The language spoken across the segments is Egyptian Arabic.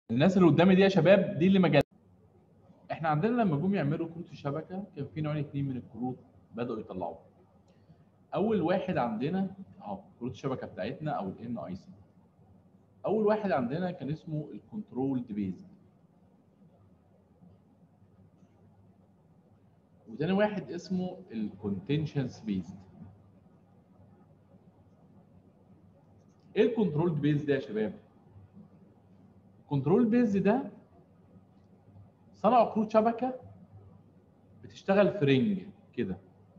الناس اللي قدامي دي يا شباب دي اللي مجال احنا عندنا لما جم يعملوا كروت الشبكه كان في نوعين اتنين من الكروت بداوا يطلعوا اول واحد عندنا اهو كروت الشبكه بتاعتنا او الام اي سي اول واحد عندنا كان اسمه الكنترول بيزد وتاني واحد اسمه الكونتنشنس بيزد ايه الكنترول بيز ده يا شباب الكنترول بيز ده صنعوا كروت شبكه بتشتغل في رينج كده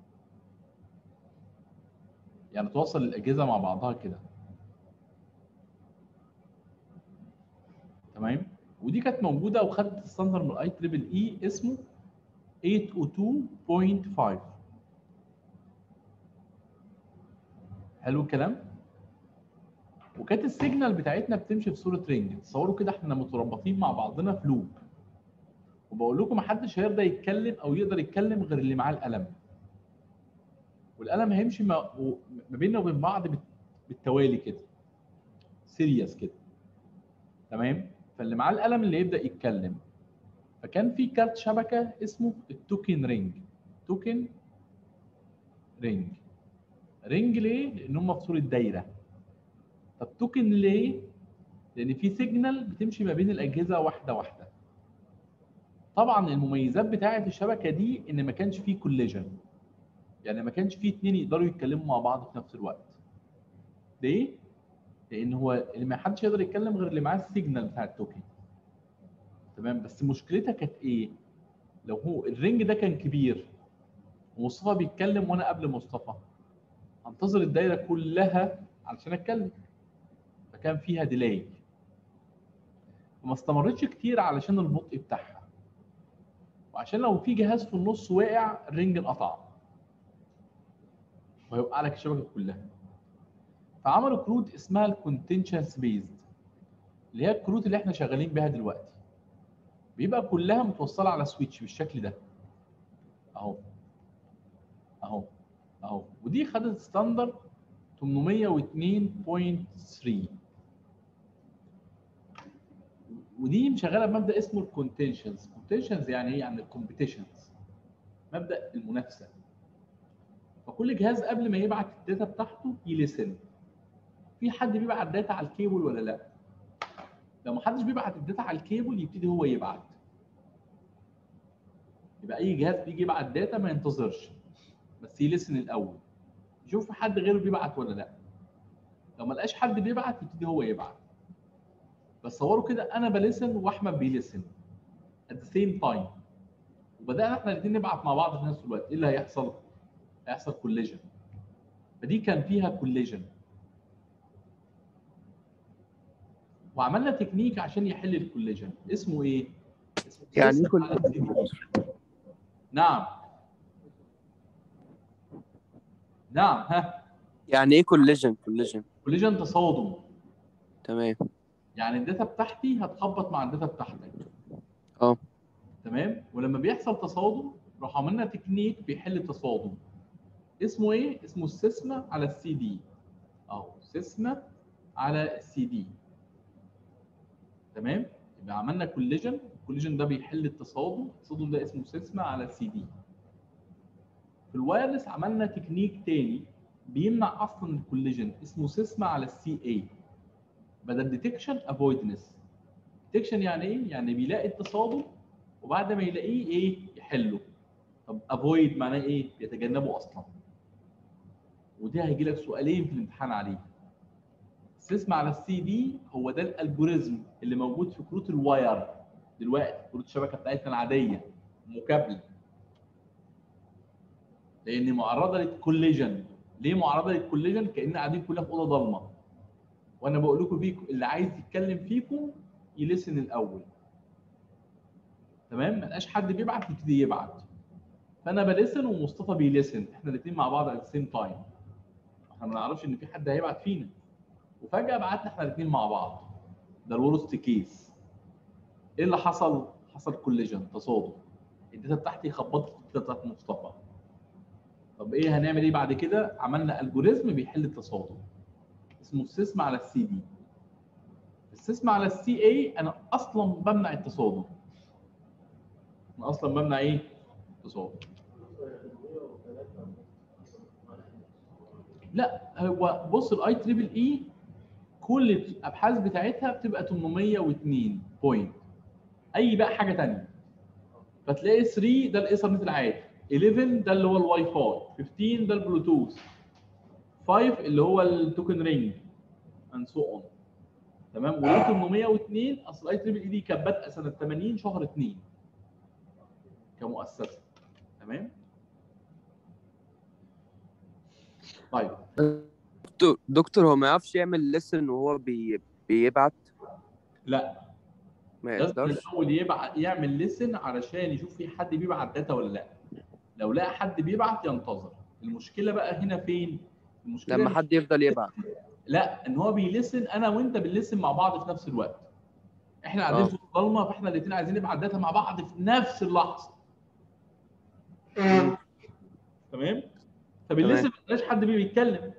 يعني توصل الاجهزه مع بعضها كده تمام ودي كانت موجوده وخدت ستاندر من الاي تريبل اي اسمه 802.5 حلو الكلام وكانت السيجنال بتاعتنا بتمشي في صوره رينج تصوروا كده احنا متربطين مع بعضنا في لوب وبقول لكم محدش هيرضى يتكلم او يقدر يتكلم غير اللي معاه القلم والقلم هيمشي ما ما بيننا وبين بعض بالتوالي كده سيريس كده تمام فاللي معاه القلم اللي يبدا يتكلم فكان في كارت شبكه اسمه التوكن رينج توكن رينج رينج ليه؟ لان هم في صوره دايره طب توكن ليه؟ لان في سيجنال بتمشي ما بين الاجهزه واحده واحده طبعا المميزات بتاعه الشبكه دي ان ما كانش فيه كوليجن يعني ما كانش فيه اتنين يقدروا يتكلموا مع بعض في نفس الوقت ليه؟ لان هو اللي ما حدش يقدر يتكلم غير اللي معاه السيجنال بتاع التوكن تمام بس مشكلتها كانت ايه؟ لو هو الرينج ده كان كبير ومصطفى بيتكلم وانا قبل مصطفى هنتظر الدايره كلها علشان اتكلم فكان فيها ديلاي وما استمرتش كتير علشان البطء بتاعها وعشان لو في جهاز في النص واقع الرينج انقطع وهيوقع لك الشبكه كلها فعملوا كروت اسمها الكونتنشنس بيزد اللي هي الكروت اللي احنا شغالين بيها دلوقتي بيبقى كلها متوصله على سويتش بالشكل ده اهو اهو اهو ودي خدت ستاندر 802.3 ودي مشغله بمبدا اسمه الكونتنشنز كونتنشنز يعني ايه يعني الكومبيتيشنز مبدا المنافسه فكل جهاز قبل ما يبعت الداتا بتاعته يلسن في حد بيبعت داتا على الكيبل ولا لا لو ما حدش بيبعت الداتا على الكيبل يبتدي هو يبعت يبقى اي جهاز بيجي يبعت داتا ما ينتظرش بس يلسن الاول يشوف في حد غيره بيبعت ولا لا لو ما لقاش حد بيبعت يبتدي هو يبعت بس صوروا كده انا بلسن واحمد بيلسن at the same time وبدانا احنا الاثنين نبعت مع بعض في نفس الوقت ايه اللي هيحصل؟ هيحصل كوليجن فدي كان فيها كوليجن وعملنا تكنيك عشان يحل الكوليجن اسمه ايه؟ اسمه يعني ايه system على كل CD. نعم نعم ها يعني ايه كوليجن كوليجن كوليجن تصادم تمام يعني الداتا بتاعتي هتخبط مع الداتا بتاعتك اه تمام ولما بيحصل تصادم راح عملنا تكنيك بيحل التصادم اسمه ايه اسمه السيسما على السي دي اهو سيسما على السي دي تمام يبقى عملنا كوليجن الكوليجن ده بيحل التصادم التصادم ده اسمه سيسما على السي دي في الوايرلس عملنا تكنيك تاني بيمنع اصلا الكوليجن اسمه سيسما على السي اي بدل ديتكشن افويدنس ديتكشن يعني ايه يعني بيلاقي التصادم وبعد ما يلاقيه ايه يحله طب افويد معناه ايه يتجنبه اصلا ودي هيجي لك سؤالين في الامتحان عليه السيسما على السي دي هو ده الالجوريزم اللي موجود في كروت الواير دلوقتي كروت الشبكه بتاعتنا العاديه مكابله لان معرضه للكوليجن ليه معرضه للكوليجن كان قاعدين كلنا في اوضه ضلمه وانا بقول لكم فيكم اللي عايز يتكلم فيكم يلسن الاول تمام ما لقاش حد بيبعت يبتدي يبعت فانا بلسن ومصطفى بيلسن احنا الاثنين مع بعض ات سيم تايم احنا ما نعرفش ان في حد هيبعت فينا وفجاه بعتنا احنا الاثنين مع بعض ده الورست كيس ايه اللي حصل حصل كوليجن تصادم الداتا بتاعتي خبطت في الداتا بتاعت مصطفى طب ايه هنعمل ايه بعد كده عملنا الجوريزم بيحل التصادم اسمه السيسم على السي دي السيسما على السي اي انا اصلا بمنع التصادم انا اصلا بمنع ايه تصادم لا هو بص الاي تريبل اي كل الابحاث بتاعتها بتبقى 802 بوينت اي بقى حاجه ثانيه فتلاقي 3 ده الايثرنت العادي 11 ده اللي هو الواي فاي 15 ده البلوتوث 5 اللي هو التوكن رينج اند سو اون تمام و 802 اصل اي تريبل اي دي كانت بادئه سنه 80 شهر 2 كمؤسسه تمام طيب دكتور- دكتور هو ما يعرفش يعمل لسن وهو بي... بيبعت لا ما لازم يقدرش الاول يبعت يعمل ليسن علشان يشوف في حد بيبعت داتا ولا لا لو لقى حد بيبعت ينتظر المشكله بقى هنا فين المشكله لما مش- حد يفضل يبعت لا ان هو بيلسن انا وانت بنلسن مع بعض في نفس الوقت احنا قاعدين آه. في الضلمه فاحنا الاثنين عايزين نبعت داتا مع بعض في نفس اللحظه تمام فباللسن ما تلاقيش حد بيه بيتكلم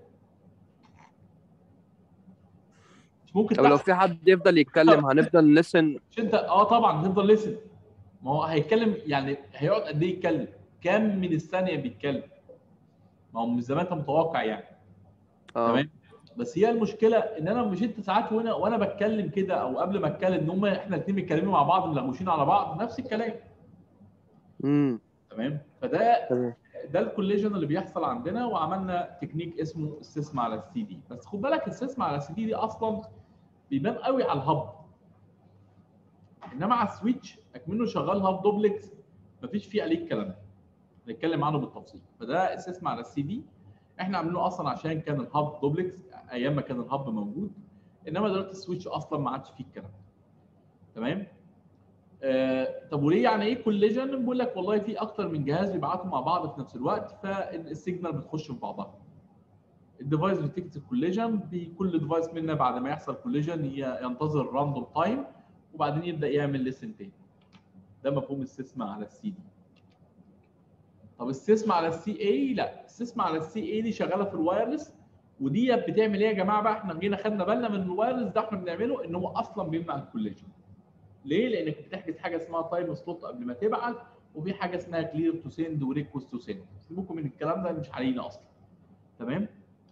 مش ممكن طب لو تحصل في حد يفضل يتكلم هنفضل نسن مش انت اه طبعا هتفضل لسن ما هو هيتكلم يعني هيقعد قد ايه يتكلم كام من الثانيه بيتكلم ما هو مش زي ما انت متوقع يعني اه تمام بس هي المشكله ان انا مش انت ساعات وانا وانا بتكلم كده او قبل ما اتكلم ان هم احنا الاثنين بيتكلموا مع بعض ملغوشين على بعض نفس الكلام امم تمام فده تمام ده الكوليجن اللي بيحصل عندنا وعملنا تكنيك اسمه السيسما على السي دي بس خد بالك السيسما على السي دي دي اصلا بيبان قوي على الهب انما على السويتش اكمنه شغال هاب دوبلكس مفيش فيه عليه الكلام ده نتكلم عنه بالتفصيل فده السيسما على السي دي احنا عاملينه اصلا عشان كان الهاب دوبلكس ايام ما كان الهاب موجود انما دلوقتي السويتش اصلا ما عادش فيه الكلام ده تمام آه، طب وليه يعني ايه كوليجن؟ بيقول لك والله في اكتر من جهاز بيبعتوا مع بعض في نفس الوقت فالسيجنال بتخش في بعضها. الديفايس بتكتب كوليجن بكل ديفايس منا بعد ما يحصل كوليجن ينتظر راندوم تايم وبعدين يبدا يعمل ليسن تاني. ده مفهوم السيسما على السي دي. طب السيسما على السي اي لا السيسما على السي اي دي شغاله في الوايرلس ودي بتعمل ايه يا جماعه بقى احنا جينا خدنا بالنا من الوايرلس ده احنا بنعمله ان هو اصلا بيمنع الكوليجن. ليه؟ لانك بتحجز حاجه اسمها تايم سلوت قبل ما تبعت وفي حاجه اسمها كلير تو سند وريكوست تو سند سيبوكم من الكلام ده مش علينا اصلا تمام؟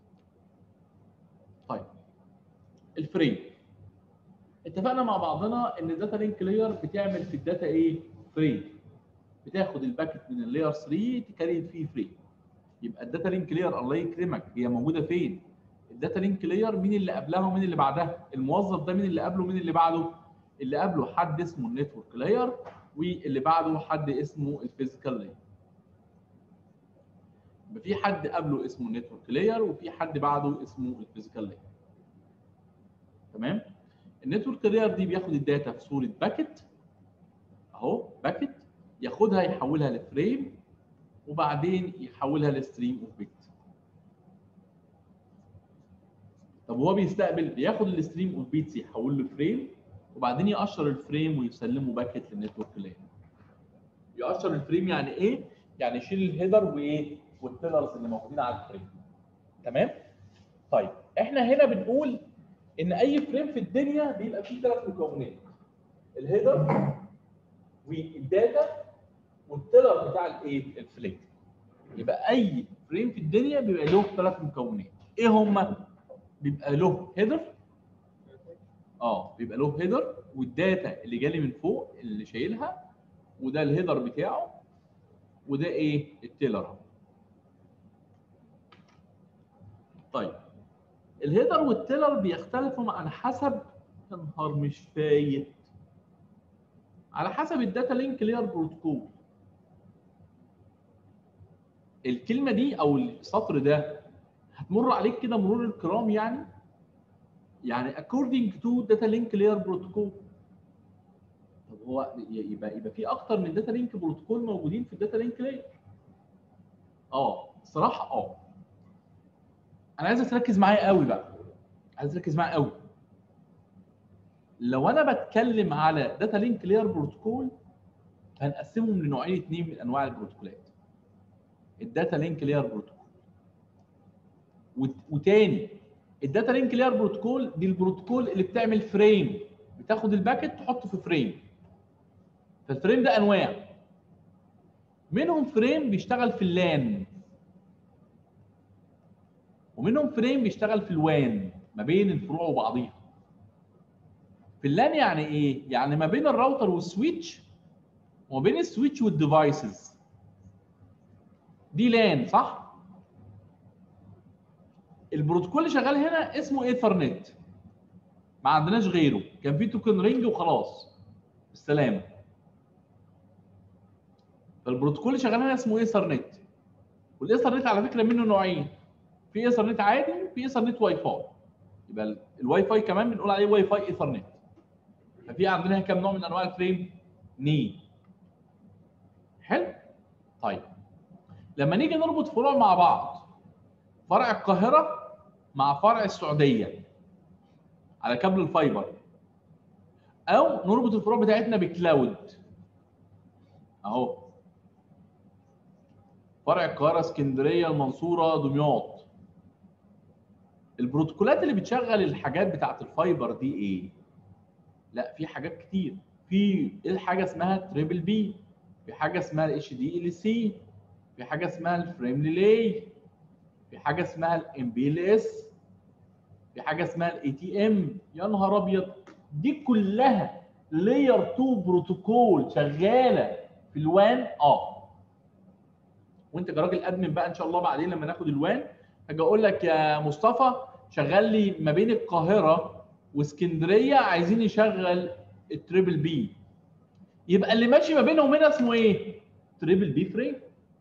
طيب الفريم اتفقنا مع بعضنا ان الداتا لينك لاير بتعمل في الداتا ايه؟ فريم بتاخد الباكت من اللاير 3 تكريت فيه فريم يبقى الداتا لينك لاير الله يكرمك هي موجوده فين؟ الداتا لينك لاير مين اللي قبلها ومين اللي بعدها؟ الموظف ده مين اللي قبله ومين اللي بعده؟ اللي قبله حد اسمه النتورك لاير واللي بعده حد اسمه الفيزيكال لاير يبقى في حد قبله اسمه النتورك لاير وفي حد بعده اسمه الفيزيكال لاير تمام النتورك لاير دي بياخد الداتا في صوره باكت اهو باكت ياخدها يحولها لفريم وبعدين يحولها لستريم اوف بيت طب هو بيستقبل بياخد الستريم اوف بيتس يحول له فريم وبعدين يقشر الفريم ويسلمه باكت للنتورك لاير يقشر الفريم يعني ايه يعني يشيل الهيدر وايه والتيلرز اللي موجودين على الفريم تمام طيب احنا هنا بنقول ان اي فريم في الدنيا بيبقى فيه ثلاث مكونات الهيدر والداتا والتيلر بتاع الايه الفليك يبقى اي فريم في الدنيا بيبقى له ثلاث مكونات ايه هم بيبقى له هيدر اه بيبقى له هيدر والداتا اللي جالي من فوق اللي شايلها وده الهيدر بتاعه وده ايه التيلر طيب الهيدر والتيلر بيختلفوا على حسب يا نهار مش فايت على حسب الداتا لينك لاير بروتوكول الكلمه دي او السطر ده هتمر عليك كده مرور الكرام يعني يعني according to data link layer protocol طب هو يبقى يبقى في اكتر من داتا لينك بروتوكول موجودين في الداتا لينك لاير اه الصراحه اه انا عايزك تركز معايا قوي بقى عايز تركز معايا قوي لو انا بتكلم على داتا لينك لاير بروتوكول هنقسمهم لنوعين اثنين من انواع البروتوكولات الداتا لينك لاير بروتوكول وتاني الداتا لينك لاير بروتوكول دي البروتوكول اللي بتعمل فريم بتاخد الباكت تحطه في فريم فالفريم ده انواع منهم فريم بيشتغل في اللان ومنهم فريم بيشتغل في الوان ما بين الفروع وبعضيها في اللان يعني ايه يعني ما بين الراوتر والسويتش وما بين السويتش والديفايسز دي لان صح البروتوكول اللي شغال هنا اسمه ايثرنت ما عندناش غيره كان في توكن رينج وخلاص بالسلامه فالبروتوكول اللي شغال هنا اسمه ايثرنت والايثرنت على فكره منه نوعين في ايثرنت عادي وفي ايثرنت واي فاي يبقى ال- الواي فاي كمان بنقول عليه واي فاي ايثرنت ففي عندنا هنا كام نوع من انواع الفريم ني حلو طيب لما نيجي نربط فروع مع بعض فرع القاهره مع فرع السعوديه على كابل الفايبر او نربط الفروع بتاعتنا بكلاود اهو فرع القاهره اسكندريه المنصوره دمياط البروتوكولات اللي بتشغل الحاجات بتاعت الفايبر دي ايه لا في حاجات كتير في ايه حاجه اسمها تريبل بي في حاجه اسمها الاتش دي ال سي في حاجه اسمها الفريم ريلي في حاجه اسمها الام بي ال اس في حاجه اسمها الاي تي ام يا نهار ابيض دي كلها لاير 2 بروتوكول شغاله في الوان اه وانت كراجل ادمن بقى ان شاء الله بعدين لما ناخد الوان هاجي اقول لك يا مصطفى شغل لي ما بين القاهره واسكندريه عايزين يشغل التريبل بي يبقى اللي ماشي ما بينهم هنا اسمه ايه؟ تريبل بي فريم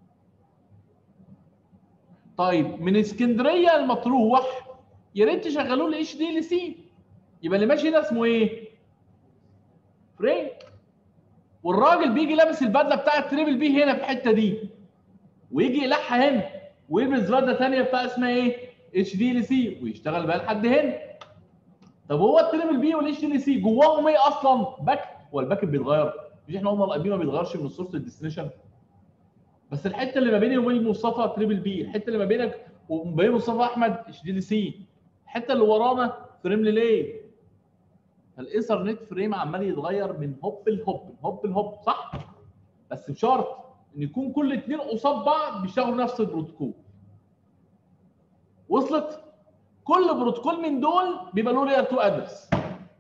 طيب من اسكندريه المطروح يا ريت تشغلوا لي اتش دي ال سي يبقى اللي ماشي هنا اسمه ايه؟ فريم والراجل بيجي لابس البدله بتاعه تريبل بي هنا في الحته دي ويجي يلحها هنا ويلبس بدله ثانيه بتاع اسمها ايه؟ اتش دي ال سي ويشتغل بقى لحد هنا طب هو التريبل بي والاتش دي ال سي جواهم ايه اصلا؟ باك هو الباك بيتغير مش احنا قلنا الاي بي ما بيتغيرش من السورس للديستنيشن بس الحته اللي ما بيني وبين مصطفى تريبل بي الحته اللي ما بينك وما بين مصطفى احمد اتش دي ال سي الحته اللي ورانا فريم ريلي فالايثرنت فريم عمال يتغير من هوب لهوب من هوب لهوب صح بس بشرط ان يكون كل اتنين قصاد بعض بيشتغلوا نفس البروتوكول وصلت كل بروتوكول من دول بيبقى له لاير 2 ادرس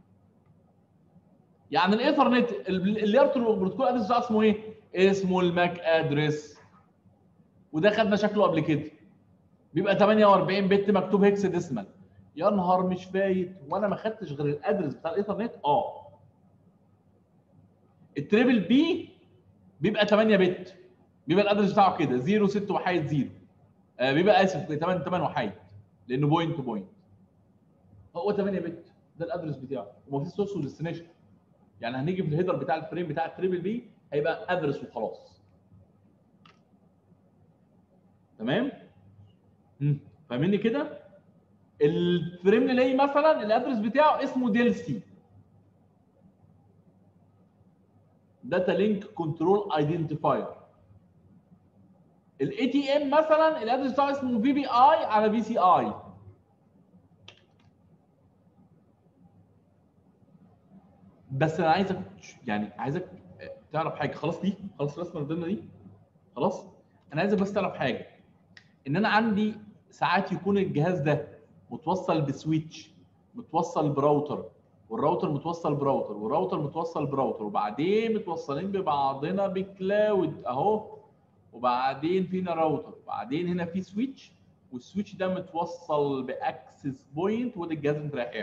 يعني الايثرنت اللاير 2 بروتوكول ادرس ده اسمه ايه اسمه الماك ادرس وده خدنا شكله قبل كده بيبقى 48 بت مكتوب هيكس ديسمال يا نهار مش فايت وانا ما خدتش غير الادرس بتاع الايثرنت اه التريبل بي بيبقى 8 بت بيبقى الادرس بتاعه كده 0 6 وحيد 0 آه بيبقى اسف 8 8 وحيد لانه بوينت تو بوينت هو 8 بت ده الادرس بتاعه ومفيش سورس وديستنيشن يعني هنيجي في الهيدر بتاع الفريم بتاع التريبل بي هيبقى ادرس وخلاص تمام مم. فاهميني كده الفريم ريلي مثلا الادرس بتاعه اسمه ديل سي داتا لينك كنترول ايدنتيفاير الاي تي ام مثلا الادرس بتاعه اسمه في بي اي على في سي اي بس انا عايزك يعني عايزك تعرف حاجه خلاص دي خلاص الرسمه اللي قدامنا دي خلاص انا عايزك بس تعرف حاجه ان انا عندي ساعات يكون الجهاز ده متوصل بسويتش متوصل براوتر والراوتر متوصل براوتر والراوتر متوصل براوتر وبعدين متوصلين ببعضنا بكلاود اهو وبعدين فينا راوتر وبعدين هنا في سويتش والسويتش ده متوصل باكسس بوينت وده الجهاز اللي انت رايح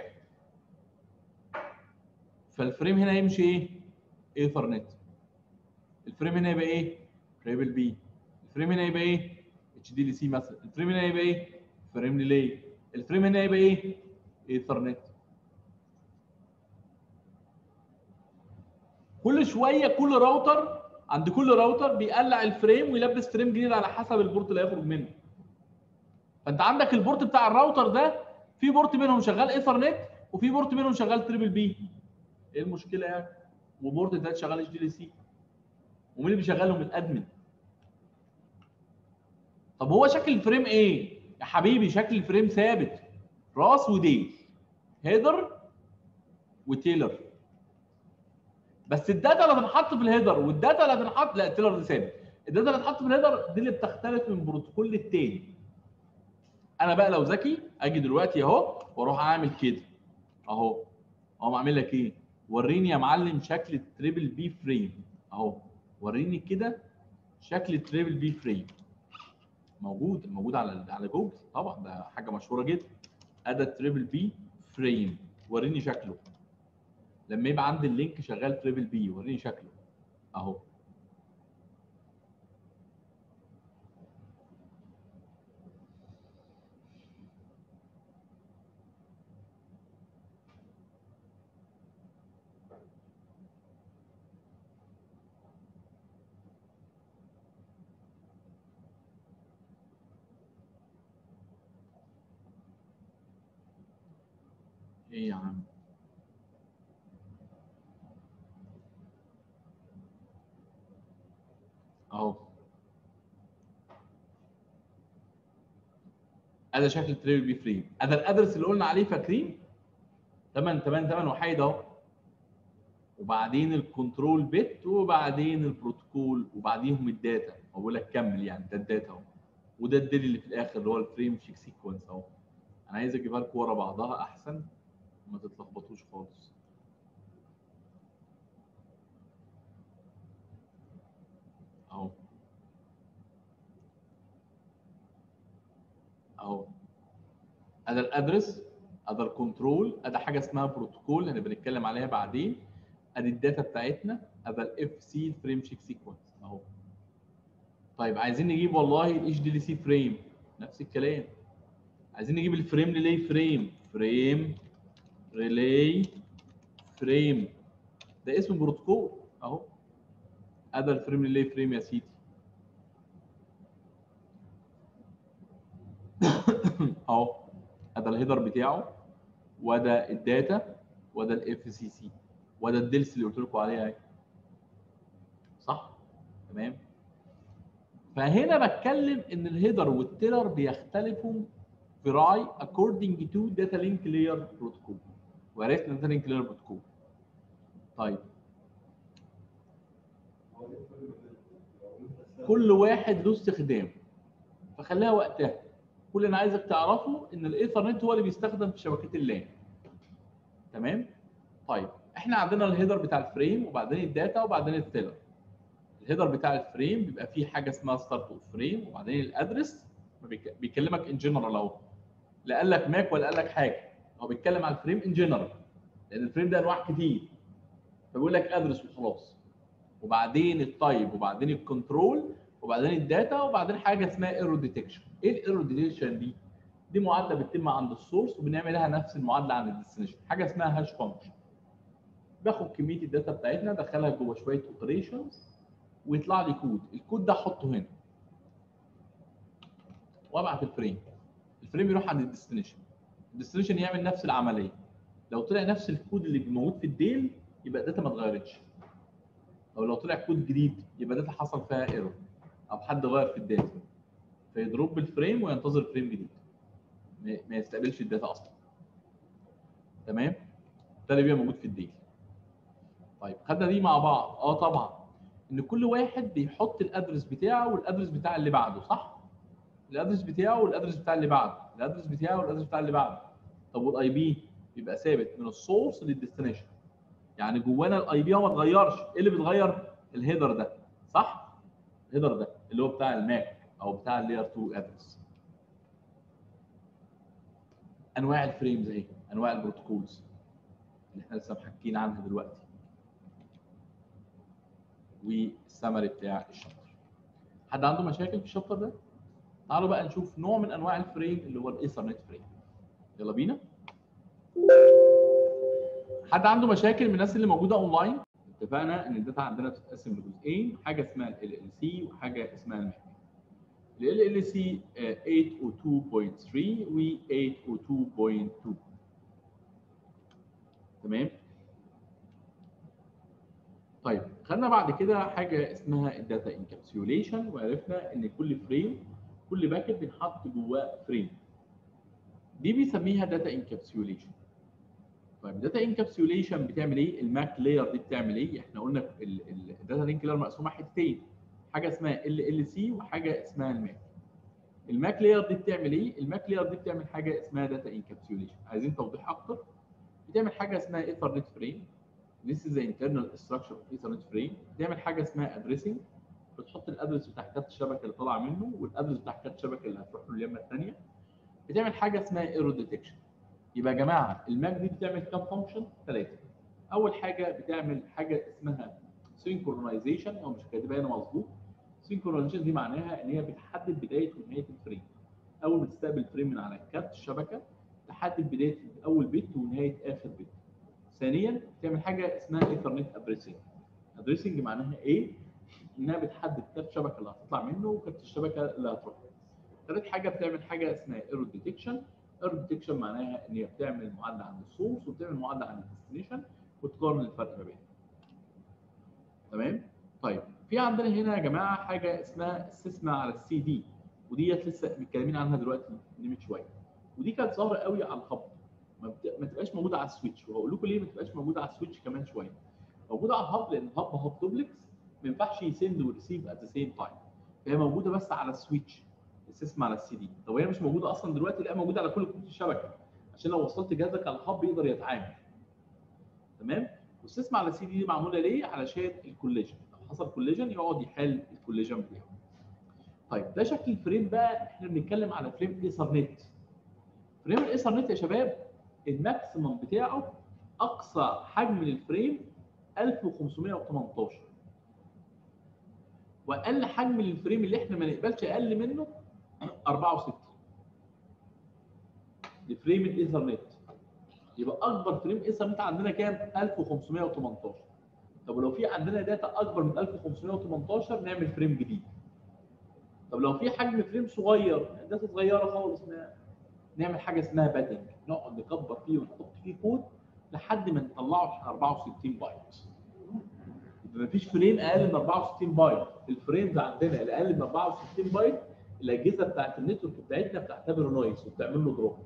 فالفريم هنا يمشي ايه؟ ايثرنت الفريم هنا يبقى ايه؟ تريبل بي الفريم هنا يبقى ايه؟ اتش دي ال سي مثلا الفريم هنا يبقى ايه؟ فريم ريلي الفريم هنا يبقى ايه؟ ايثرنت كل شويه كل راوتر عند كل راوتر بيقلع الفريم ويلبس فريم جديد على حسب البورت اللي هيخرج منه فانت عندك البورت بتاع الراوتر ده في بورت منهم شغال ايثرنت وفي بورت منهم شغال تريبل بي ايه المشكله يعني وبورت ده شغال اتش دي ال سي ومين اللي بيشغلهم الادمن طب هو شكل الفريم ايه يا حبيبي شكل الفريم ثابت راس وديل هيدر وتيلر بس الداتا اللي هتنحط في الهيدر والداتا اللي هتنحط لا التيلر دي ثابت الداتا اللي هتنحط في الهيدر دي اللي بتختلف من بروتوكول للتاني انا بقى لو ذكي اجي دلوقتي اهو واروح اعمل كده اهو اقوم اعمل لك ايه وريني يا معلم شكل التريبل بي فريم اهو وريني كده شكل التريبل بي فريم موجود موجود على على جوجل طبعا ده حاجه مشهوره جدا ادي التريبل بي فريم وريني شكله لما يبقى عندي اللينك شغال تريبل بي وريني شكله اهو ايه يا عم اهو ادي شكل التريبل بي فريم ادي الادرس اللي قلنا عليه فاكرين 8 8 8 وحيد اهو وبعدين الكنترول بت وبعدين البروتوكول وبعديهم الداتا هو بقول لك كمل يعني ده الداتا اهو وده الدليل اللي في الاخر اللي هو الفريم شيك سيكونس اهو انا عايز اجيبها لكم ورا بعضها احسن ما تتلخبطوش خالص اهو اهو ادي الادرس ادي الكنترول ادي حاجه اسمها بروتوكول اللي بنتكلم عليها بعدين ادي الداتا بتاعتنا ادي الاف سي فريم شيك سيكونس اهو طيب عايزين نجيب والله الاتش دي سي فريم نفس الكلام عايزين نجيب الفريم ريلي فريم فريم ريلي فريم ده اسم بروتوكول اهو ادي الفريم ريلي فريم يا سيدي اهو ادي الهيدر بتاعه وده الداتا وده الاف سي سي وده الدلس اللي قلت لكم عليها اهي صح تمام فهنا بتكلم ان الهيدر والتيلر بيختلفوا في راي according to data link layer protocol وعرفنا data link layer protocol طيب كل واحد له استخدام فخليها وقتها كل اللي انا عايزك تعرفه ان الايثرنت هو اللي بيستخدم في شبكات اللان تمام طيب احنا عندنا الهيدر بتاع الفريم وبعدين الداتا وبعدين التيلر الهيدر بتاع الفريم بيبقى فيه حاجه اسمها ستارت اوف فريم وبعدين الادرس بيكلمك ان جنرال اهو لا قال لك ماك ولا قال لك حاجه هو بيتكلم على الفريم ان جنرال لان الفريم ده انواع كتير فبيقول لك ادرس وخلاص وبعدين التايب وبعدين الكنترول وبعدين الداتا وبعدين حاجه اسمها ايرور ديتكشن ايه الايرور ديتكشن دي دي معادله بتتم عند السورس وبنعملها نفس المعادله عند الديستنيشن حاجه اسمها هاش فانكشن باخد كميه الداتا بتاعتنا ادخلها جوه شويه اوبريشنز ويطلع لي كود الكود ده احطه هنا وابعت الفريم الفريم يروح عند الديستنيشن الديستنيشن يعمل نفس العمليه لو طلع نفس الكود اللي موجود في الديل يبقى الداتا ما اتغيرتش او لو طلع كود جديد يبقى داتا حصل فيها ايرور او حد غير في الداتا فيضرب الفريم وينتظر فريم جديد ما يستقبلش الداتا اصلا تمام ده اللي بيبقى موجود في الديل طيب خدنا دي مع بعض اه طبعا ان كل واحد بيحط الادرس بتاعه والادرس بتاع اللي بعده صح الادرس بتاعه والادرس بتاع اللي بعده الادرس بتاعه والادرس بتاع اللي بعده طب والاي بي بيبقى ثابت من السورس للديستنيشن يعني جوانا الاي بي هو ما اتغيرش ايه اللي بيتغير الهيدر ده صح الهيدر ده اللي هو بتاع الماك او بتاع اللاير 2 ادرس انواع الفريمز اهي انواع البروتوكولز اللي احنا لسه محكين عنها دلوقتي والسمري بتاع الشابتر حد عنده مشاكل في الشابتر ده تعالوا بقى نشوف نوع من انواع الفريم اللي هو الايثرنت فريم يلا بينا حد عنده مشاكل من الناس اللي موجوده اونلاين اتفقنا ان الداتا عندنا بتتقسم لجزئين حاجه اسمها ال ال سي وحاجه اسمها الماك ال ال سي 802.3 و 802.2 تمام طيب خدنا بعد كده حاجه اسمها الداتا انكابسيوليشن وعرفنا ان كل فريم كل باكت بنحط جواه فريم دي بيسميها داتا انكابسيوليشن طيب داتا انكابسيوليشن بتعمل ايه الماك لاير دي بتعمل ايه احنا قلنا الداتا لينك لاير مقسومه حتتين حاجه اسمها ال ال سي وحاجه اسمها الماك الماك لاير دي بتعمل ايه الماك لاير دي بتعمل حاجه اسمها داتا انكابسيوليشن عايزين توضيح اكتر بتعمل حاجه اسمها ايثرنت فريم This is the internal structure of Ethernet frame بتعمل حاجه اسمها addressing بتحط الادرس بتاع كارت الشبكه اللي طالع منه والادرس بتاع كارت الشبكه اللي هتروح له اليمه الثانيه بتعمل حاجه اسمها ايرور ديتكشن يبقى يا جماعه الماك دي بتعمل كام فانكشن؟ ثلاثه اول حاجه بتعمل حاجه اسمها سينكرونايزيشن او مش كاتبها هنا مظبوط سينكرونايزيشن دي معناها ان هي بتحدد بدايه ونهايه الفريم اول ما تستقبل فريم من على كارت الشبكه تحدد بدايه اول بت ونهايه اخر بت ثانيا بتعمل حاجه اسمها ايثرنت ادريسنج ادريسنج معناها ايه؟ انها بتحدد كارت الشبكه اللي هتطلع منه وكارت الشبكه اللي هتروح ثالث حاجه بتعمل حاجه اسمها ايرور ديتكشن ايرور ديتكشن معناها ان هي بتعمل معادله عند السورس وبتعمل معادله عند الديستنيشن وتقارن الفرق ما بينهم تمام طيب في عندنا هنا يا جماعه حاجه اسمها السيسما على السي دي وديت لسه متكلمين عنها دلوقتي من شويه ودي كانت ظاهره قوي على الهب ما, بت... ما تبقاش موجوده على السويتش وهقول لكم ليه ما تبقاش موجوده على السويتش كمان شويه موجوده على الهب لان الهب هاب دوبلكس ما ينفعش يسند وريسيف ات ذا سيم تايم فهي موجوده بس على السويتش السيسما على السي دي طب هي مش موجوده اصلا دلوقتي لا موجوده على كل كروت الشبكه عشان لو وصلت جهازك على الهب يقدر يتعامل تمام والسيسما على السي دي معموله ليه علشان الكوليجن لو حصل كوليجن يقعد يحل الكوليجن بتاعه طيب ده شكل الفريم بقى احنا بنتكلم على فريم ايثرنت فريم الايثرنت يا شباب الماكسيمم بتاعه اقصى حجم للفريم 1518 واقل حجم للفريم اللي احنا ما نقبلش اقل منه 64 لفريم الايثرنت يبقى اكبر فريم ايثرنت عندنا كام 1518 طب لو في عندنا داتا اكبر من 1518 نعمل فريم جديد طب لو في حجم فريم صغير داتا صغيره خالص نعمل حاجه اسمها بادنج نقعد نكبر فيه ونحط فيه كود لحد ما نطلعه 64 بايت يبقى مفيش فريم اقل من 64 بايت الفريمز عندنا اللي اقل من 64 بايت الاجهزه بتاعت النتورك بتاعتنا بتعتبره نويز وبتعمل له دروب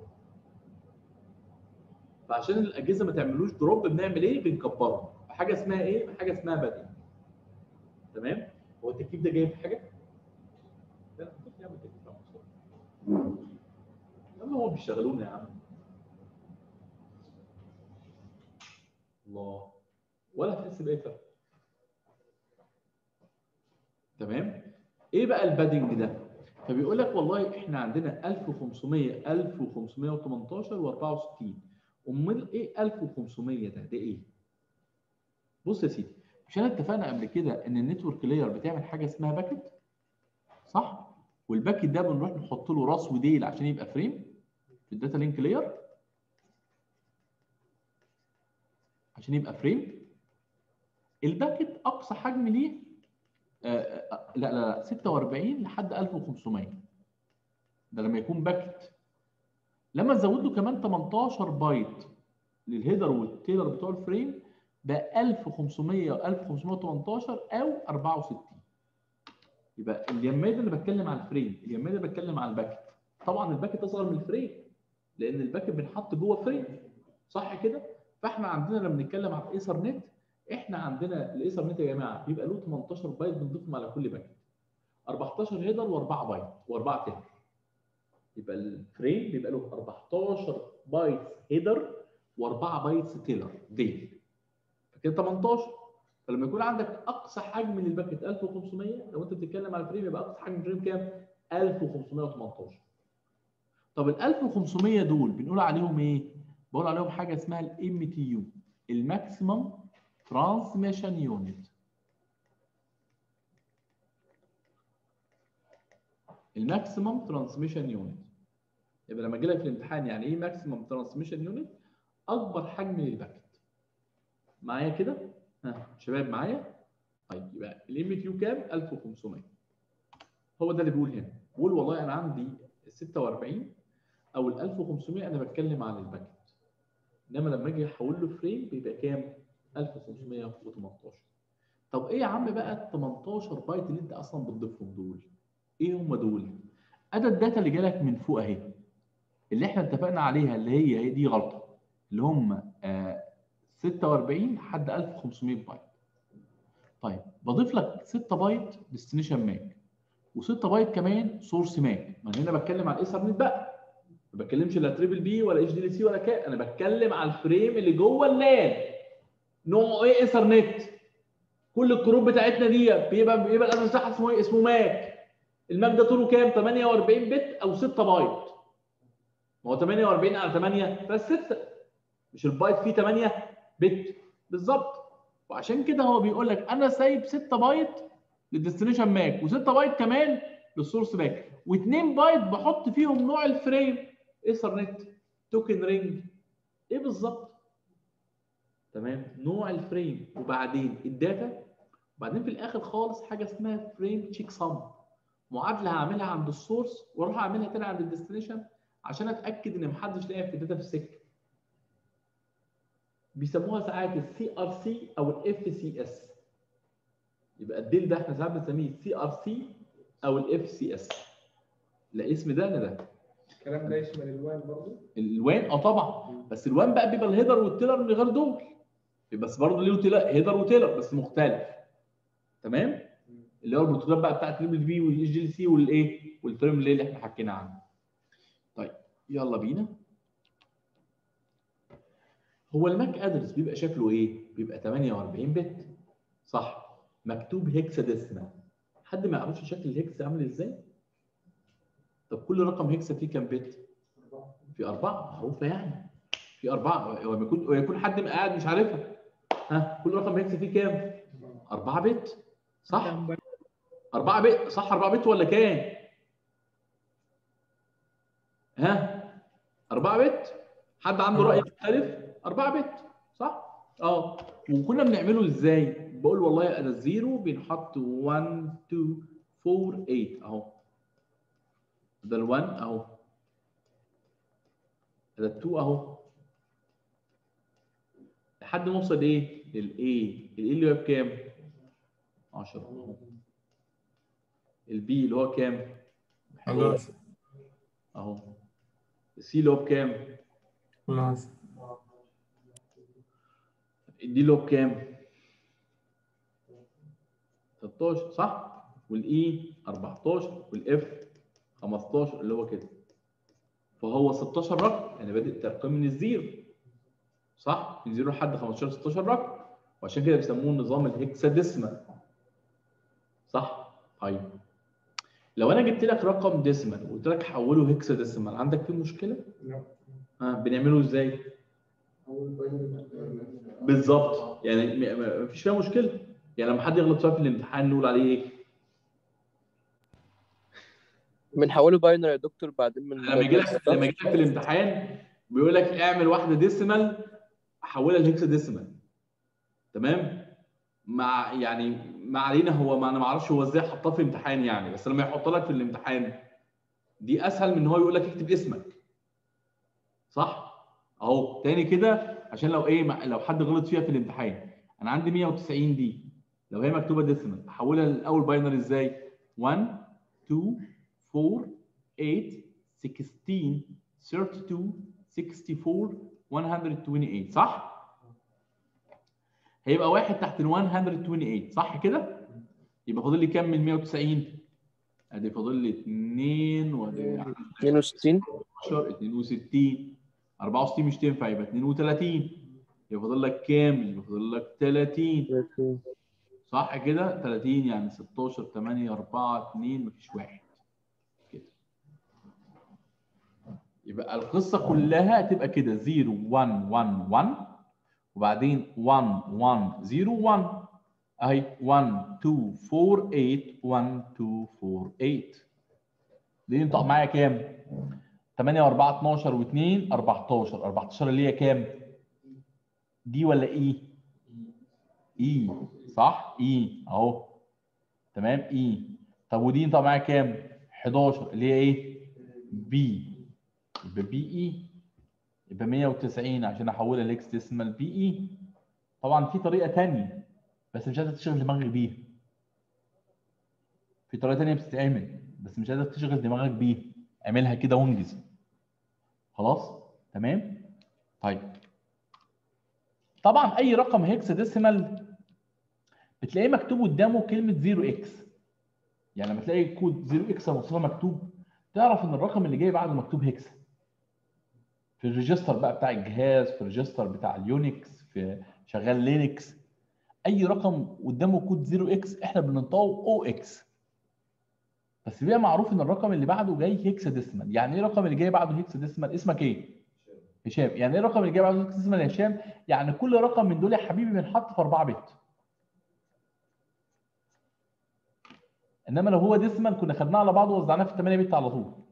فعشان الاجهزه ما تعملوش دروب بنعمل ايه بنكبره بحاجه اسمها ايه بحاجه اسمها بادنج تمام هو التكييف ده جايب حاجه لا التكييف يعمل تكييف لما هو بيشغلونا يا عم الله ولا تحس باي فرق تمام ايه بقى البادنج ده فبيقول لك والله احنا عندنا 1500 1518 و64 امال ايه 1500 ده ده ايه بص يا سيدي مش احنا اتفقنا قبل كده ان النتورك لاير بتعمل حاجه اسمها باكت صح والباكت ده بنروح نحط له راس وديل عشان يبقى فريم في الداتا لينك لاير عشان يبقى فريم الباكت اقصى حجم ليه آه لا لا لا 46 لحد 1500 ده لما يكون باكت لما تزود له كمان 18 بايت للهيدر والتيلر بتوع الفريم بقى 1500 و 1518 او 64 يبقى اليماد اللي بتكلم على الفريم اليماد اللي بتكلم على الباكت طبعا الباكت اصغر من الفريم لان الباكت بنحط جوه فريم صح كده فاحنا عندنا لما بنتكلم على الايثرنت احنا عندنا الايثرنت يا جماعه بيبقى له 18 بايت بنضيفهم على كل باكت 14 هيدر و4 بايت و4 تيلر يبقى الفريم بيبقى له 14 بايت هيدر و4 بايتس تيلر ديل فكده 18 فلما يكون عندك اقصى حجم للباكت 1500 لو انت بتتكلم على الفريم يبقى اقصى حجم الفريم كام 1518 طب ال 1500 دول بنقول عليهم ايه بقول عليهم حاجه اسمها الام تي يو الماكسيمم ترانسميشن يونت الماكسيمم ترانسميشن يونت يبقى لما اجي لك في الامتحان يعني ايه ماكسيمم ترانسميشن يونت اكبر حجم للباكت معايا كده ها شباب معايا طيب يبقى الام تي يو كام 1500 هو ده اللي بيقول هنا بيقول والله انا عندي ال 46 او ال 1500 انا بتكلم عن الباكت انما لما اجي احول له فريم بيبقى كام 1518 طب ايه يا عم بقى ال 18 بايت اللي انت اصلا بتضيفهم دول ايه هم دول ادي الداتا اللي جالك من فوق اهي اللي احنا اتفقنا عليها اللي هي هي دي غلطه اللي هم آه 46 لحد 1500 بايت طيب بضيف لك 6 بايت ديستنيشن ماك و6 بايت كمان سورس ماك ما انا هنا بتكلم على الايثرنت بقى ما بتكلمش لا تريبل بي ولا اتش دي سي ولا كا انا بتكلم على الفريم اللي جوه اللان نوعه ايه ايثرنت كل الكروب بتاعتنا دي بيبقى بيبقى الادرس بتاعها اسمه ايه اسمه ماك الماك ده طوله كام 48 بت او 6 بايت ما هو 48 على 8 بس 6 مش البايت فيه 8 بت بالظبط وعشان كده هو بيقول لك انا سايب 6 بايت للديستنيشن ماك و6 بايت كمان للسورس ماك و2 بايت بحط فيهم نوع الفريم ايثرنت توكن رينج ايه بالظبط تمام نوع الفريم وبعدين الداتا وبعدين في الاخر خالص حاجه اسمها فريم تشيك سم معادله هعملها عند السورس واروح اعملها تاني عند الديستنيشن عشان اتاكد ان محدش لاقي في الداتا في السكه بيسموها ساعات السي ار سي او الاف سي اس يبقى الديل ده احنا ساعات بنسميه سي ار سي او الاف سي اس لا اسم ده انا ده الكلام ده يشمل الوان برضه الوان اه طبعا بس الوان بقى بيبقى الهيدر والتيلر من غير دول بس برضه ليه تيلر هيدر وتيلر بس مختلف تمام اللي هو البروتوكولات بقى بتاعت تريبل بي والاتش دي سي والايه والفريم اللي احنا حكينا عنه طيب يلا بينا هو الماك ادرس بيبقى شكله ايه بيبقى 48 بت صح مكتوب هيكسا ديسمال حد ما يعرفش شكل الهيكسا عامل ازاي طب كل رقم هيكسا فيه كام بت في أربعة معروفة يعني في أربعة هو يكون هو يكون حد قاعد مش عارفها ها كل رقم هيكسا فيه كام؟ أربعة بت صح؟ أربعة بت صح أربعة بت ولا كام؟ ها؟ أربعة بت؟ حد عنده رأي مختلف؟ أربعة بت صح؟ اه وكنا بنعمله ازاي؟ بقول والله أنا الزيرو بينحط 1 2 4 8 أهو ده ال 1 أهو ده ال 2 أهو لحد ما اوصل ايه؟ للايه؟ الايه اللي هو بكام؟ 10 اهو البي اللي هو كام؟ 11 اهو السي اللي هو بكام؟ 12 الدي اللي هو بكام؟ 16 صح؟ والاي 14 والاف 15 اللي هو كده فهو 16 رقم يعني بادئ الترقيم من الزيرو صح؟ من زيرو لحد 15 16 رقم وعشان كده بيسموه نظام الهكساديسمال صح؟ طيب لو انا جبت لك رقم ديسمال وقلت لك حوله هكساديسمال عندك فيه مشكله؟ لا ها بنعمله ازاي؟ اول باينري بالظبط يعني م- م- مفيش فيها مشكله يعني لما حد يغلط سؤال في الامتحان نقول عليه ايه؟ بنحوله باينري يا دكتور بعدين من لما يجي لك لما يجي لك في الامتحان بيقول لك اعمل واحده ديسيمال حولها لهكسا ديسيمال تمام مع يعني ما علينا هو ما انا ما اعرفش هو ازاي حطها في الامتحان يعني بس لما يحط لك في الامتحان دي اسهل من ان هو يقول لك اكتب اسمك صح اهو تاني كده عشان لو ايه ما- لو حد غلط فيها في الامتحان انا عندي 190 دي لو هي مكتوبه ديسيمال احولها للاول باينري ازاي 1 2 4 8 16 32 64 128 صح؟ هيبقى واحد تحت ال 128 صح كده؟ يبقى فاضل لي كام من 190 ادي فاضل لي 2 وادي 62 10 62 64 مش تنفع يبقى 32 يبقى فاضل لك كام؟ يبقى فاضل لك 30 صح كده 30 يعني 16 8 4 2 مفيش واحد كده يبقى القصه كلها هتبقى كده 0 1 1 1 وبعدين 1 1 0 1 اهي 1 2 4 8 1 2 4 8 دي ينطق معايا كام 8 و4 12 و2 14 14 اللي هي كام دي ولا اي اي صح اي اهو تمام اي طب ودي ينطق معايا كام 11 اللي هي ايه بي يبقى بي اي يبقى 190 عشان احولها لاكس ديسمال بي اي طبعا في طريقه ثانيه بس مش قادر تشغل دماغك بيها في طريقه ثانيه بتتعمل بس مش قادر تشغل دماغك بيها اعملها كده وانجز خلاص تمام طيب طبعا اي رقم هيكس ديسيمال بتلاقيه مكتوب قدامه كلمه 0 اكس يعني لما تلاقي كود 0 اكس مصطفى مكتوب تعرف ان الرقم اللي جاي بعده مكتوب هيكس في الريجستر بقى بتاع الجهاز في الريجستر بتاع اليونكس في شغال لينكس اي رقم قدامه كود 0 اكس احنا بننطقه او اكس بس بيبقى معروف ان الرقم اللي بعده جاي هيكس ديسمال يعني ايه الرقم اللي جاي بعده هيكس ديسمال اسمك ايه هشام يعني ايه الرقم اللي جاي بعده هيكس ديسمال يا هشام يعني كل رقم من دول يا حبيبي بنحط في 4 بت انما لو هو ديسمال كنا خدناه على بعضه ووزعناه في 8 بت على طول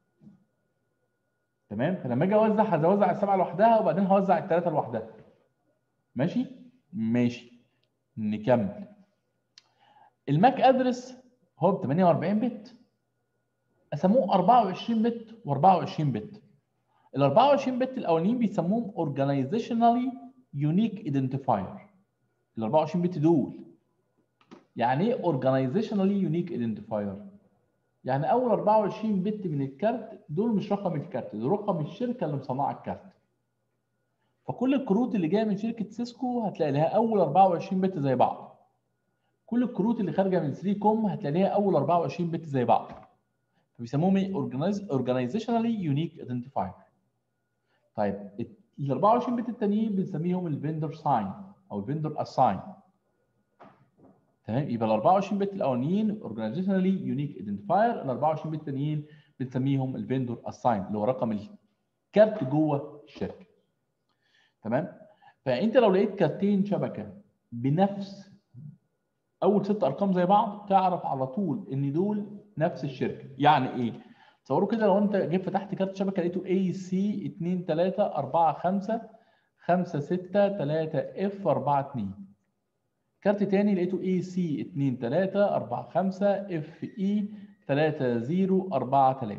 تمام فلما اجي اوزع هوزع السبعه لوحدها وبعدين هوزع الثلاثه لوحدها ماشي ماشي نكمل الماك ادرس هو ب 48 بت قسموه 24 بت و24 بت ال 24 بت الاولانيين بيسموهم organizationally unique identifier ال 24 بت دول يعني ايه organizationally unique identifier يعني اول 24 بت من الكارت دول مش رقم الكارت دول رقم الشركه اللي مصنعه الكارت فكل الكروت اللي جايه من شركه سيسكو هتلاقي لها اول 24 بت زي بعض كل الكروت اللي خارجه من 3 كوم هتلاقي لها اول 24 بت زي بعض فبيسموهم ايه organizationally unique identifier طيب ال 24 بت التانيين بنسميهم الفندر ساين او الفندر اساين تمام يبقى ال 24 بت الاولانيين organizationally unique identifier ال 24 بت التانيين بنسميهم الفندر اساين اللي هو رقم الكارت جوه الشركه تمام فانت لو لقيت كارتين شبكه بنفس اول ست ارقام زي بعض تعرف على طول ان دول نفس الشركه يعني ايه تصوروا كده لو انت جيت فتحت كارت شبكه لقيته اي سي 2 3 4 5 5 6 3 اف 4 2 كارت تاني لقيته اي سي 2 3 4 5 اف اي 3 0 4 3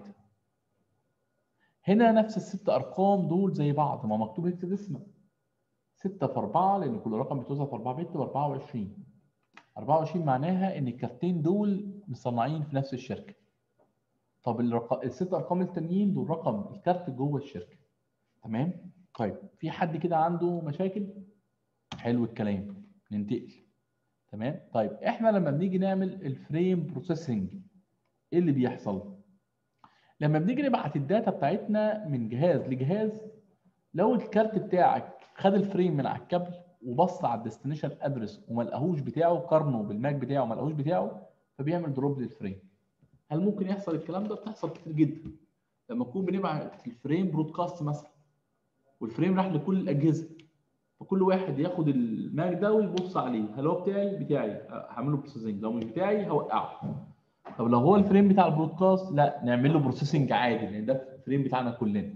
هنا نفس الست ارقام دول زي بعض ما مكتوب هكساديسمال 6 في 4 لان كل رقم بيتوزع في 4 بت ب 24 24 معناها ان الكارتين دول مصنعين في نفس الشركه طب الرق... الست ارقام التانيين دول رقم الكارت جوه الشركه تمام طيب في حد كده عنده مشاكل حلو الكلام ننتقل تمام طيب احنا لما بنيجي نعمل الفريم بروسيسنج ايه اللي بيحصل لما بنيجي نبعت الداتا بتاعتنا من جهاز لجهاز لو الكارت بتاعك خد الفريم من على الكابل وبص على الديستنيشن ادرس وما لقاهوش بتاعه قارنه بالماك بتاعه وما لقاهوش بتاعه فبيعمل دروب للفريم هل ممكن يحصل الكلام ده بتحصل كتير جدا لما نكون بنبعت الفريم برودكاست مثلا والفريم راح لكل الاجهزه فكل واحد ياخد الماك ده ويبص عليه هل هو بتاعي بتاعي هعمل له بروسيسنج لو مش بتاعي هوقعه طب لو هو الفريم بتاع البرودكاست لا نعمل له بروسيسنج عادي لان ده الفريم بتاعنا كلنا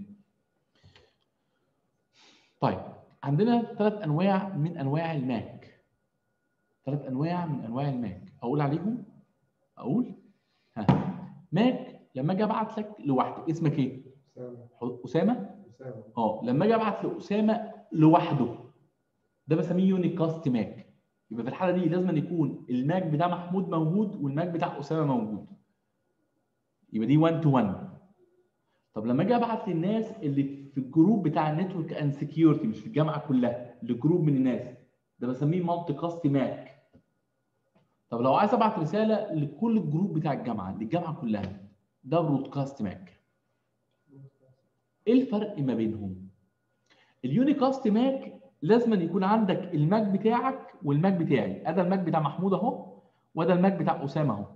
طيب عندنا ثلاث انواع من انواع الماك ثلاث انواع من انواع الماك اقول عليهم اقول ها ماك لما اجي ابعت لك لوحده اسمك ايه أسامة اسامه أسامة اه لما اجي ابعت لاسامه لوحده ده بسميه يونيكاست ماك يبقى في الحاله دي لازم أن يكون الماك بتاع محمود موجود والماك بتاع اسامه موجود يبقى دي 1 تو 1 طب لما اجي ابعت للناس اللي في الجروب بتاع النتورك اند سكيورتي مش في الجامعه كلها لجروب من الناس ده بسميه مالتي كاست ماك طب لو عايز ابعت رساله لكل الجروب بتاع الجامعه للجامعه كلها ده برودكاست ماك ايه الفرق ما بينهم اليونيكاست ماك لازم أن يكون عندك الماك بتاعك والماك بتاعي ادي الماك بتاع محمود اهو وده الماك بتاع اسامه اهو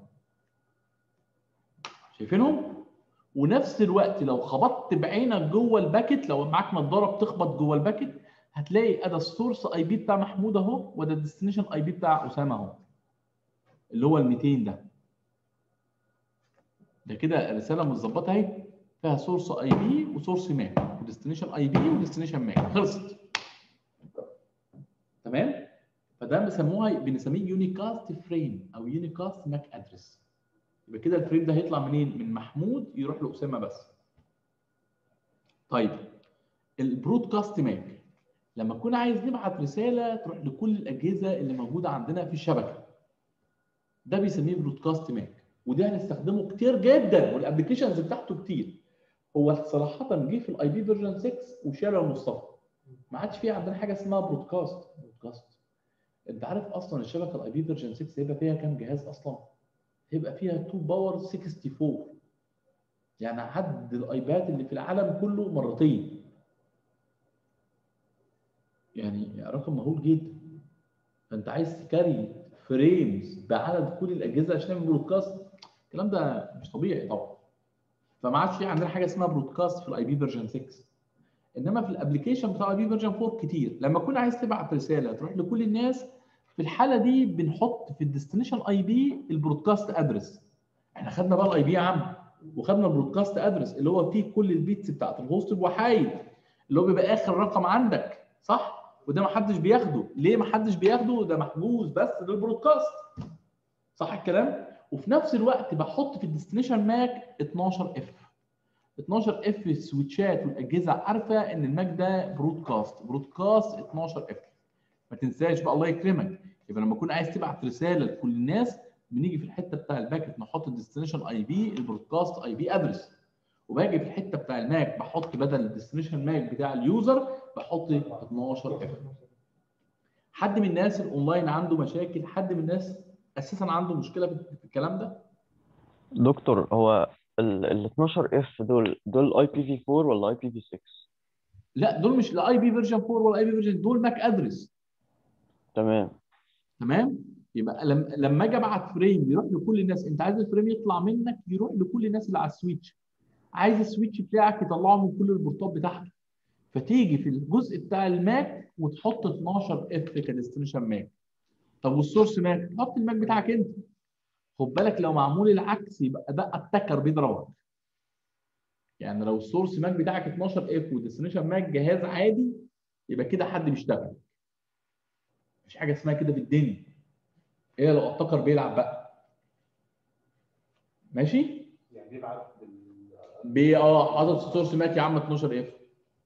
شايفينهم ونفس الوقت لو خبطت بعينك جوه الباكت لو معاك نظاره بتخبط جوه الباكت هتلاقي ادي السورس اي بي بتاع محمود اهو وده الديستنيشن اي بي بتاع اسامه اهو اللي هو ال 200 ده ده كده رساله متظبطه اهي فيها سورس اي بي وسورس ماك وديستنيشن اي بي وديستنيشن ماك خلصت تمام فده بيسموها بنسميه يونيكاست فريم او يونيكاست ماك ادرس يبقى كده الفريم ده هيطلع منين من محمود يروح لاسامه بس طيب البرودكاست ماك لما نكون عايز نبعت رساله تروح لكل الاجهزه اللي موجوده عندنا في الشبكه ده بيسميه برودكاست ماك وده هنستخدمه كتير جدا والابلكيشنز بتاعته كتير هو صراحه جه في الاي بي فيرجن 6 وشاله مصطفى ما عادش في عندنا حاجه اسمها برودكاست برودكاست انت عارف اصلا الشبكه الاي بي فيرجن 6 هيبقى فيها كام جهاز اصلا؟ هيبقى فيها 2 باور 64 يعني عد الايباد اللي في العالم كله مرتين يعني رقم مهول جدا فانت عايز تكاري فريمز بعدد كل الاجهزه عشان تعمل برودكاست الكلام ده مش طبيعي طبعا فما عادش في عندنا حاجه اسمها برودكاست في الاي بي فيرجن 6 انما في الابلكيشن بتاع الاي بي فيرجن 4 كتير لما تكون عايز تبعت رساله تروح لكل الناس في الحاله دي بنحط في الديستنيشن اي بي البرودكاست ادرس احنا خدنا بقى الاي بي يا عم وخدنا البرودكاست ادرس اللي هو فيه كل البيتس بتاعت الهوست الوحيد اللي هو بيبقى اخر رقم عندك صح وده ما حدش بياخده ليه ما حدش بياخده ده محجوز بس للبرودكاست صح الكلام وفي نفس الوقت بحط في الديستنيشن ماك 12 اف 12 اف السويتشات والاجهزه عارفه ان الماك ده برودكاست برودكاست 12 اف ما تنساش بقى الله يكرمك يبقى لما اكون عايز تبعت رساله لكل الناس بنيجي في الحته بتاع الباكت نحط الديستنيشن اي بي البرودكاست اي بي ادرس وباجي في الحته بتاع الماك بحط بدل الديستنيشن ماك بتاع اليوزر بحط 12 اف حد من الناس الاونلاين عنده مشاكل حد من الناس اساسا عنده مشكله في الكلام ده دكتور هو ال 12 اف دول دول اي بي في 4 ولا اي بي في 6 لا دول مش لا اي بي فيرجن 4 ولا اي بي فيرجن دول ماك ادرس تمام تمام يبقى لما لما اجي ابعت فريم يروح لكل الناس انت عايز الفريم يطلع منك يروح لكل الناس اللي على السويتش عايز السويتش بتاعك يطلعه من كل البورتات بتاعتك فتيجي في الجزء بتاع الماك وتحط 12 اف كديستنيشن ماك طب والسورس ماك حط الماك بتاعك انت خد بالك لو معمول العكس يبقى ده اتكر بيضربك يعني لو السورس ماك بتاعك 12 اف وديستنيشن ماك جهاز عادي يبقى كده حد بيشتغل مفيش حاجه اسمها كده في الدنيا ايه لو اتكر بيلعب بقى ماشي يعني بيبعت بال بي اه حاطط سورس ماك يا عم 12 اف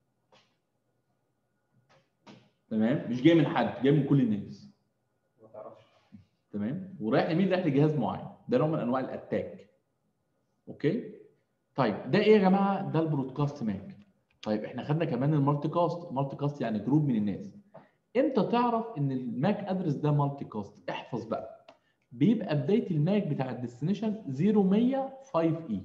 تمام مش جاي من حد جاي من كل الناس ما تعرفش تمام ورايح لمين رايح لجهاز معين ده نوع من انواع الاتاك اوكي طيب ده ايه يا جماعه ده البرودكاست ماك طيب احنا خدنا كمان المالتي كاست المالتي كاست يعني جروب من الناس امتى تعرف ان الماك ادرس ده مالتي كاست احفظ بقى بيبقى بدايه الماك بتاع الديستنيشن 0100 5 اي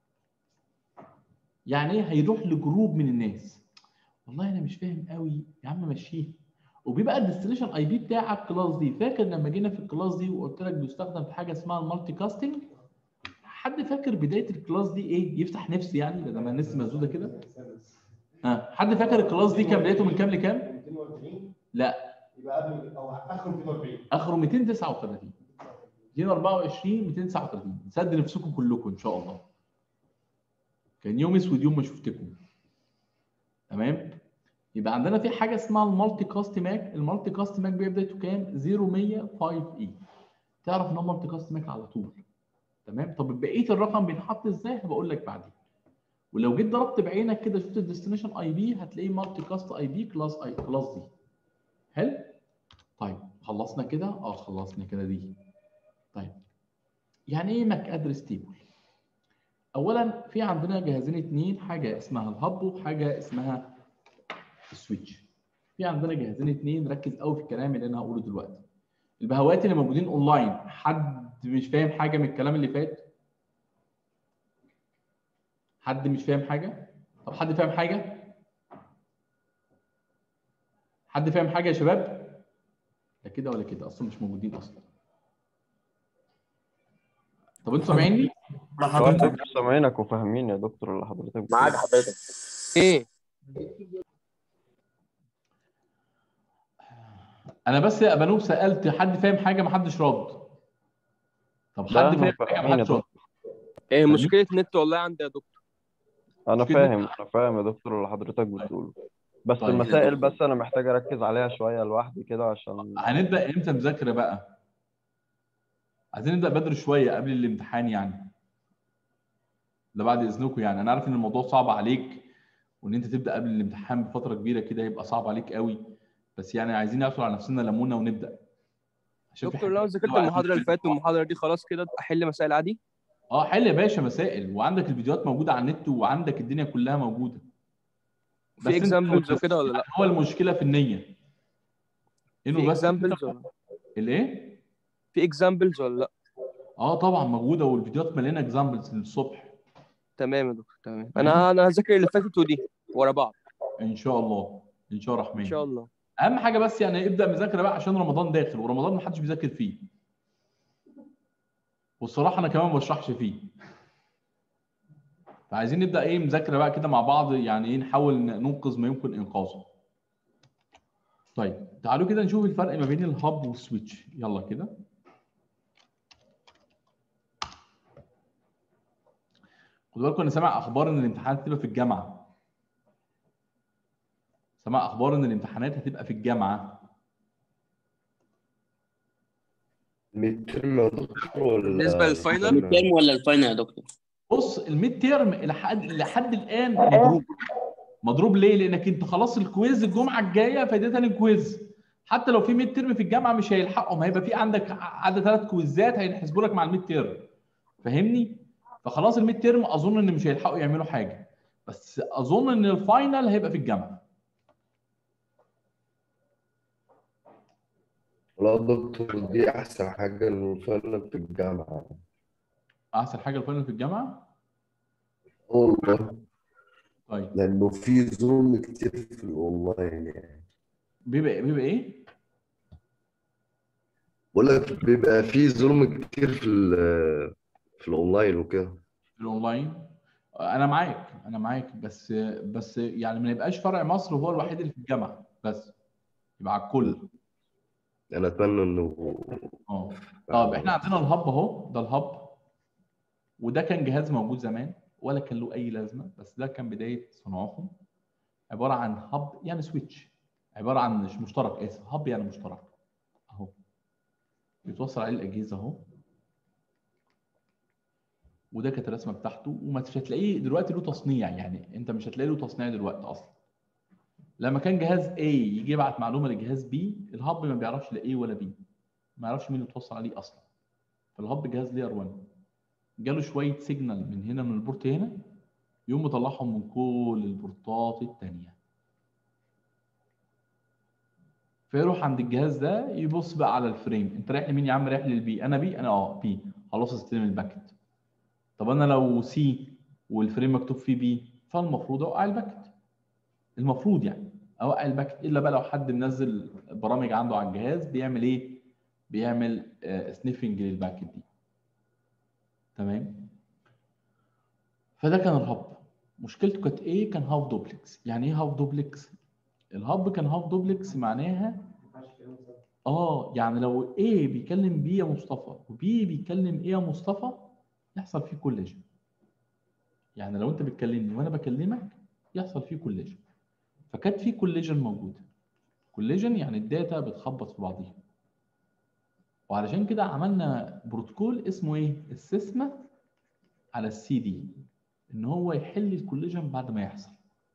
يعني ايه هيروح لجروب من الناس والله انا مش فاهم قوي يا عم مشيه وبيبقى الديستنيشن اي بي بتاعك كلاس دي فاكر لما جينا في الكلاس دي وقلت لك بيستخدم في حاجه اسمها المالتي كاستنج حد فاكر بدايه الكلاس دي ايه يفتح نفسي يعني بدل ما الناس مسدوده كده ها حد فاكر الكلاس دي كان بدايته من كام لكام 240 لا يبقى قبل او اخر 240 اخره 239 224 239 سد نفسكم كلكم ان شاء الله كان يوم اسود يوم ما شفتكم تمام يبقى عندنا في حاجه اسمها المالتي كاست ماك المالتي كاست ماك بيبقى بدايته كام 0100 5 اي تعرف ان هو مالتي كاست ماك على طول تمام طب بقيه الرقم بيتحط ازاي هبقول لك بعدين ولو جيت ضربت بعينك كده شفت الديستنيشن اي بي هتلاقيه مالتي كاست اي بي كلاس اي كلاس دي حلو طيب خلصنا كده اه خلصنا كده دي طيب يعني ايه ماك ادرس تيبل اولا في عندنا جهازين اتنين حاجه اسمها الهب وحاجه اسمها السويتش في عندنا جهازين اتنين ركز قوي في الكلام اللي انا هقوله دلوقتي البهوات اللي موجودين اونلاين حد مش فاهم حاجه من الكلام اللي فات حد مش فاهم حاجه طب حد فاهم حاجه حد فاهم حاجه يا شباب لا كده ولا كده اصلا مش موجودين اصلا طب انتوا سامعيني حضرتك سامعينك وفاهمين يا دكتور اللي حضرتك بتقوله. معاك حضرتك ايه انا بس يا بنوب سالت حد فاهم حاجه ما حدش رد طب لا، حد احنا فاهم حاجه ما فاهمين يا حدش رد دكتور ايه مشكله نت والله عندي يا دكتور انا مش كده؟ فاهم انا فاهم يا دكتور اللي حضرتك بتقوله بس طيب. المسائل بس انا محتاج اركز عليها شويه لوحدي كده عشان هنبدا امتى مذاكره بقى عايزين نبدا بدري شويه قبل الامتحان يعني ده بعد اذنكم يعني انا عارف ان الموضوع صعب عليك وان انت تبدا قبل الامتحان بفتره كبيره كده يبقى صعب عليك قوي بس يعني عايزين نقفل على نفسنا ليمونه ونبدا عشان في دكتور لو حاجات ذاكرت كتير المحاضره اللي عايزين فاتت والمحاضره دي خلاص كده احل مسائل عادي اه حل يا باشا مسائل وعندك الفيديوهات موجوده على النت وعندك الدنيا كلها موجوده بس في انت اكزامبلز وكده ولا لا هو المشكله في النيه انه في بس اكزامبلز ولا الايه في اكزامبلز ولا لا اه طبعا موجوده والفيديوهات مليانه اكزامبلز للصبح تمام يا دكتور تمام انا انا هذاكر اللي فاتت ودي ورا بعض ان شاء الله ان شاء الله الرحمن ان شاء الله اهم حاجه بس يعني ابدا مذاكره بقى عشان رمضان داخل ورمضان ما حدش بيذاكر فيه والصراحه انا كمان ما بشرحش فيه فعايزين نبدا ايه مذاكره بقى كده مع بعض يعني ايه نحاول ننقذ ما يمكن انقاذه طيب تعالوا كده نشوف الفرق ما بين الهاب والسويتش يلا كده خدوا بالكم انا سامع اخبار ان الامتحانات هتبقى في الجامعه سامع اخبار ان الامتحانات هتبقى في الجامعه ميد ترم يا دكتور ولا بالنسبة للفاينل؟ الترم ولا الفاينل يا دكتور؟ بص الميد تيرم الى حد لحد الان مضروب مضروب ليه؟ لانك انت خلاص الكويز الجمعه الجايه فادتها للكويز حتى لو في ميد تيرم في الجامعه مش هيلحقهم هيبقى في عندك عدد ثلاث كويزات هينحسبوا لك مع الميد تيرم فاهمني؟ فخلاص الميد تيرم اظن ان مش هيلحقوا يعملوا حاجه بس اظن ان الفاينل هيبقى في الجامعه لا دكتور دي احسن حاجه انه فعلا في الجامعه احسن حاجه الفاينل في الجامعه والله طيب لانه في ظلم كتير في الاونلاين يعني بيبقى بيبقى ايه؟ بقول لك بيبقى في ظلم كتير في ال- في الاونلاين وكده الاونلاين انا معاك انا معاك بس بس يعني ما يبقاش فرع مصر هو الوحيد اللي في الجامعه بس يبقى على الكل انا اتمنى انه اه طب احنا عندنا الهب اهو ده الهب وده كان جهاز موجود زمان ولا كان له اي لازمه بس ده كان بدايه صنعهم عباره عن هب يعني سويتش عباره عن مش مشترك اسف هب يعني مشترك اهو بيتوصل عليه الاجهزه اهو وده كانت الرسمه بتاعته ومش هتلاقيه دلوقتي له تصنيع يعني انت مش هتلاقي له تصنيع دلوقتي اصلا لما كان جهاز A يجي يبعت معلومه لجهاز B الهب ما بيعرفش لا A ولا B ما يعرفش مين اللي اتوصل عليه اصلا فالهب جهاز لير 1 جاله شويه سيجنال من هنا من البورت هنا يقوم مطلعهم من كل البورتات التانية فيروح عند الجهاز ده يبص بقى على الفريم انت رايح لمين يا عم رايح للبي انا بي انا اه بي خلاص استلم الباكت طب انا لو سي والفريم مكتوب فيه بي فالمفروض اوقع الباكت المفروض يعني اوقع الباكت الا بقى لو حد منزل برامج عنده على الجهاز بيعمل ايه بيعمل سنيفنج للباكت دي تمام فده كان الهب مشكلته كانت ايه كان هاف دوبلكس يعني ايه هاف دوبلكس الهب كان هاف دوبلكس معناها اه يعني لو A بيكلم B يا مصطفى وB بيكلم A يا مصطفى يحصل فيه كوليجن يعني لو انت بتكلمني وانا بكلمك يحصل فيه كوليجن فكانت في كوليجن موجوده كوليجن يعني الداتا بتخبط في بعضيها وعلشان كده عملنا بروتوكول اسمه ايه السيسما على السي دي ان هو يحل الكوليجن بعد ما يحصل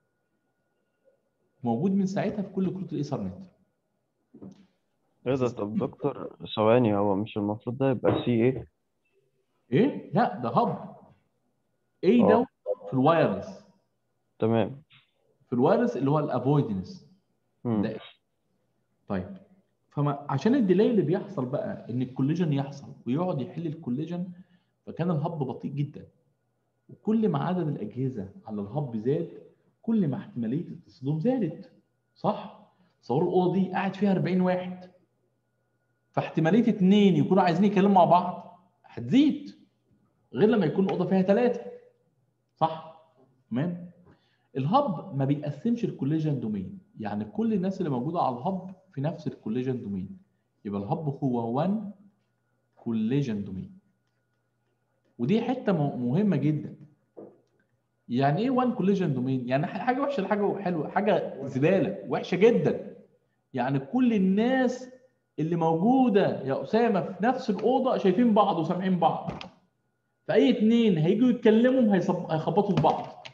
موجود من ساعتها في كل كروت الايثرنت ايه ده طب دكتور ثواني هو مش المفروض ده يبقى سي ايه ايه لا ده هب ايه آه. ده في الوايرلس تمام في الوايرلس اللي هو الافويدنس مم. ده طيب فما عشان الديلاي اللي بيحصل بقى ان الكوليجن يحصل ويقعد يحل الكوليجن فكان الهب بطيء جدا وكل ما عدد الاجهزه على الهب زاد كل ما احتماليه التصادم زادت صح تصور الاوضه دي قاعد فيها 40 واحد فاحتماليه اثنين يكونوا عايزين يتكلموا مع بعض هتزيد غير لما يكون الاوضه فيها ثلاثه صح تمام الهب ما بيقسمش الكوليجن دومين يعني كل الناس اللي موجوده على الهب في نفس الكوليجن دومين يبقى الهب هو 1 كوليجن دومين ودي حته م- مهمه جدا يعني ايه 1 كوليجن دومين يعني ح- حاجه وحشه لحاجه حلوه حاجه زباله وحشه جدا يعني كل الناس اللي موجوده يا اسامه في نفس الاوضه شايفين بعض وسامعين بعض فاي اتنين هيجوا يتكلموا هيصب- هيخبطوا في بعض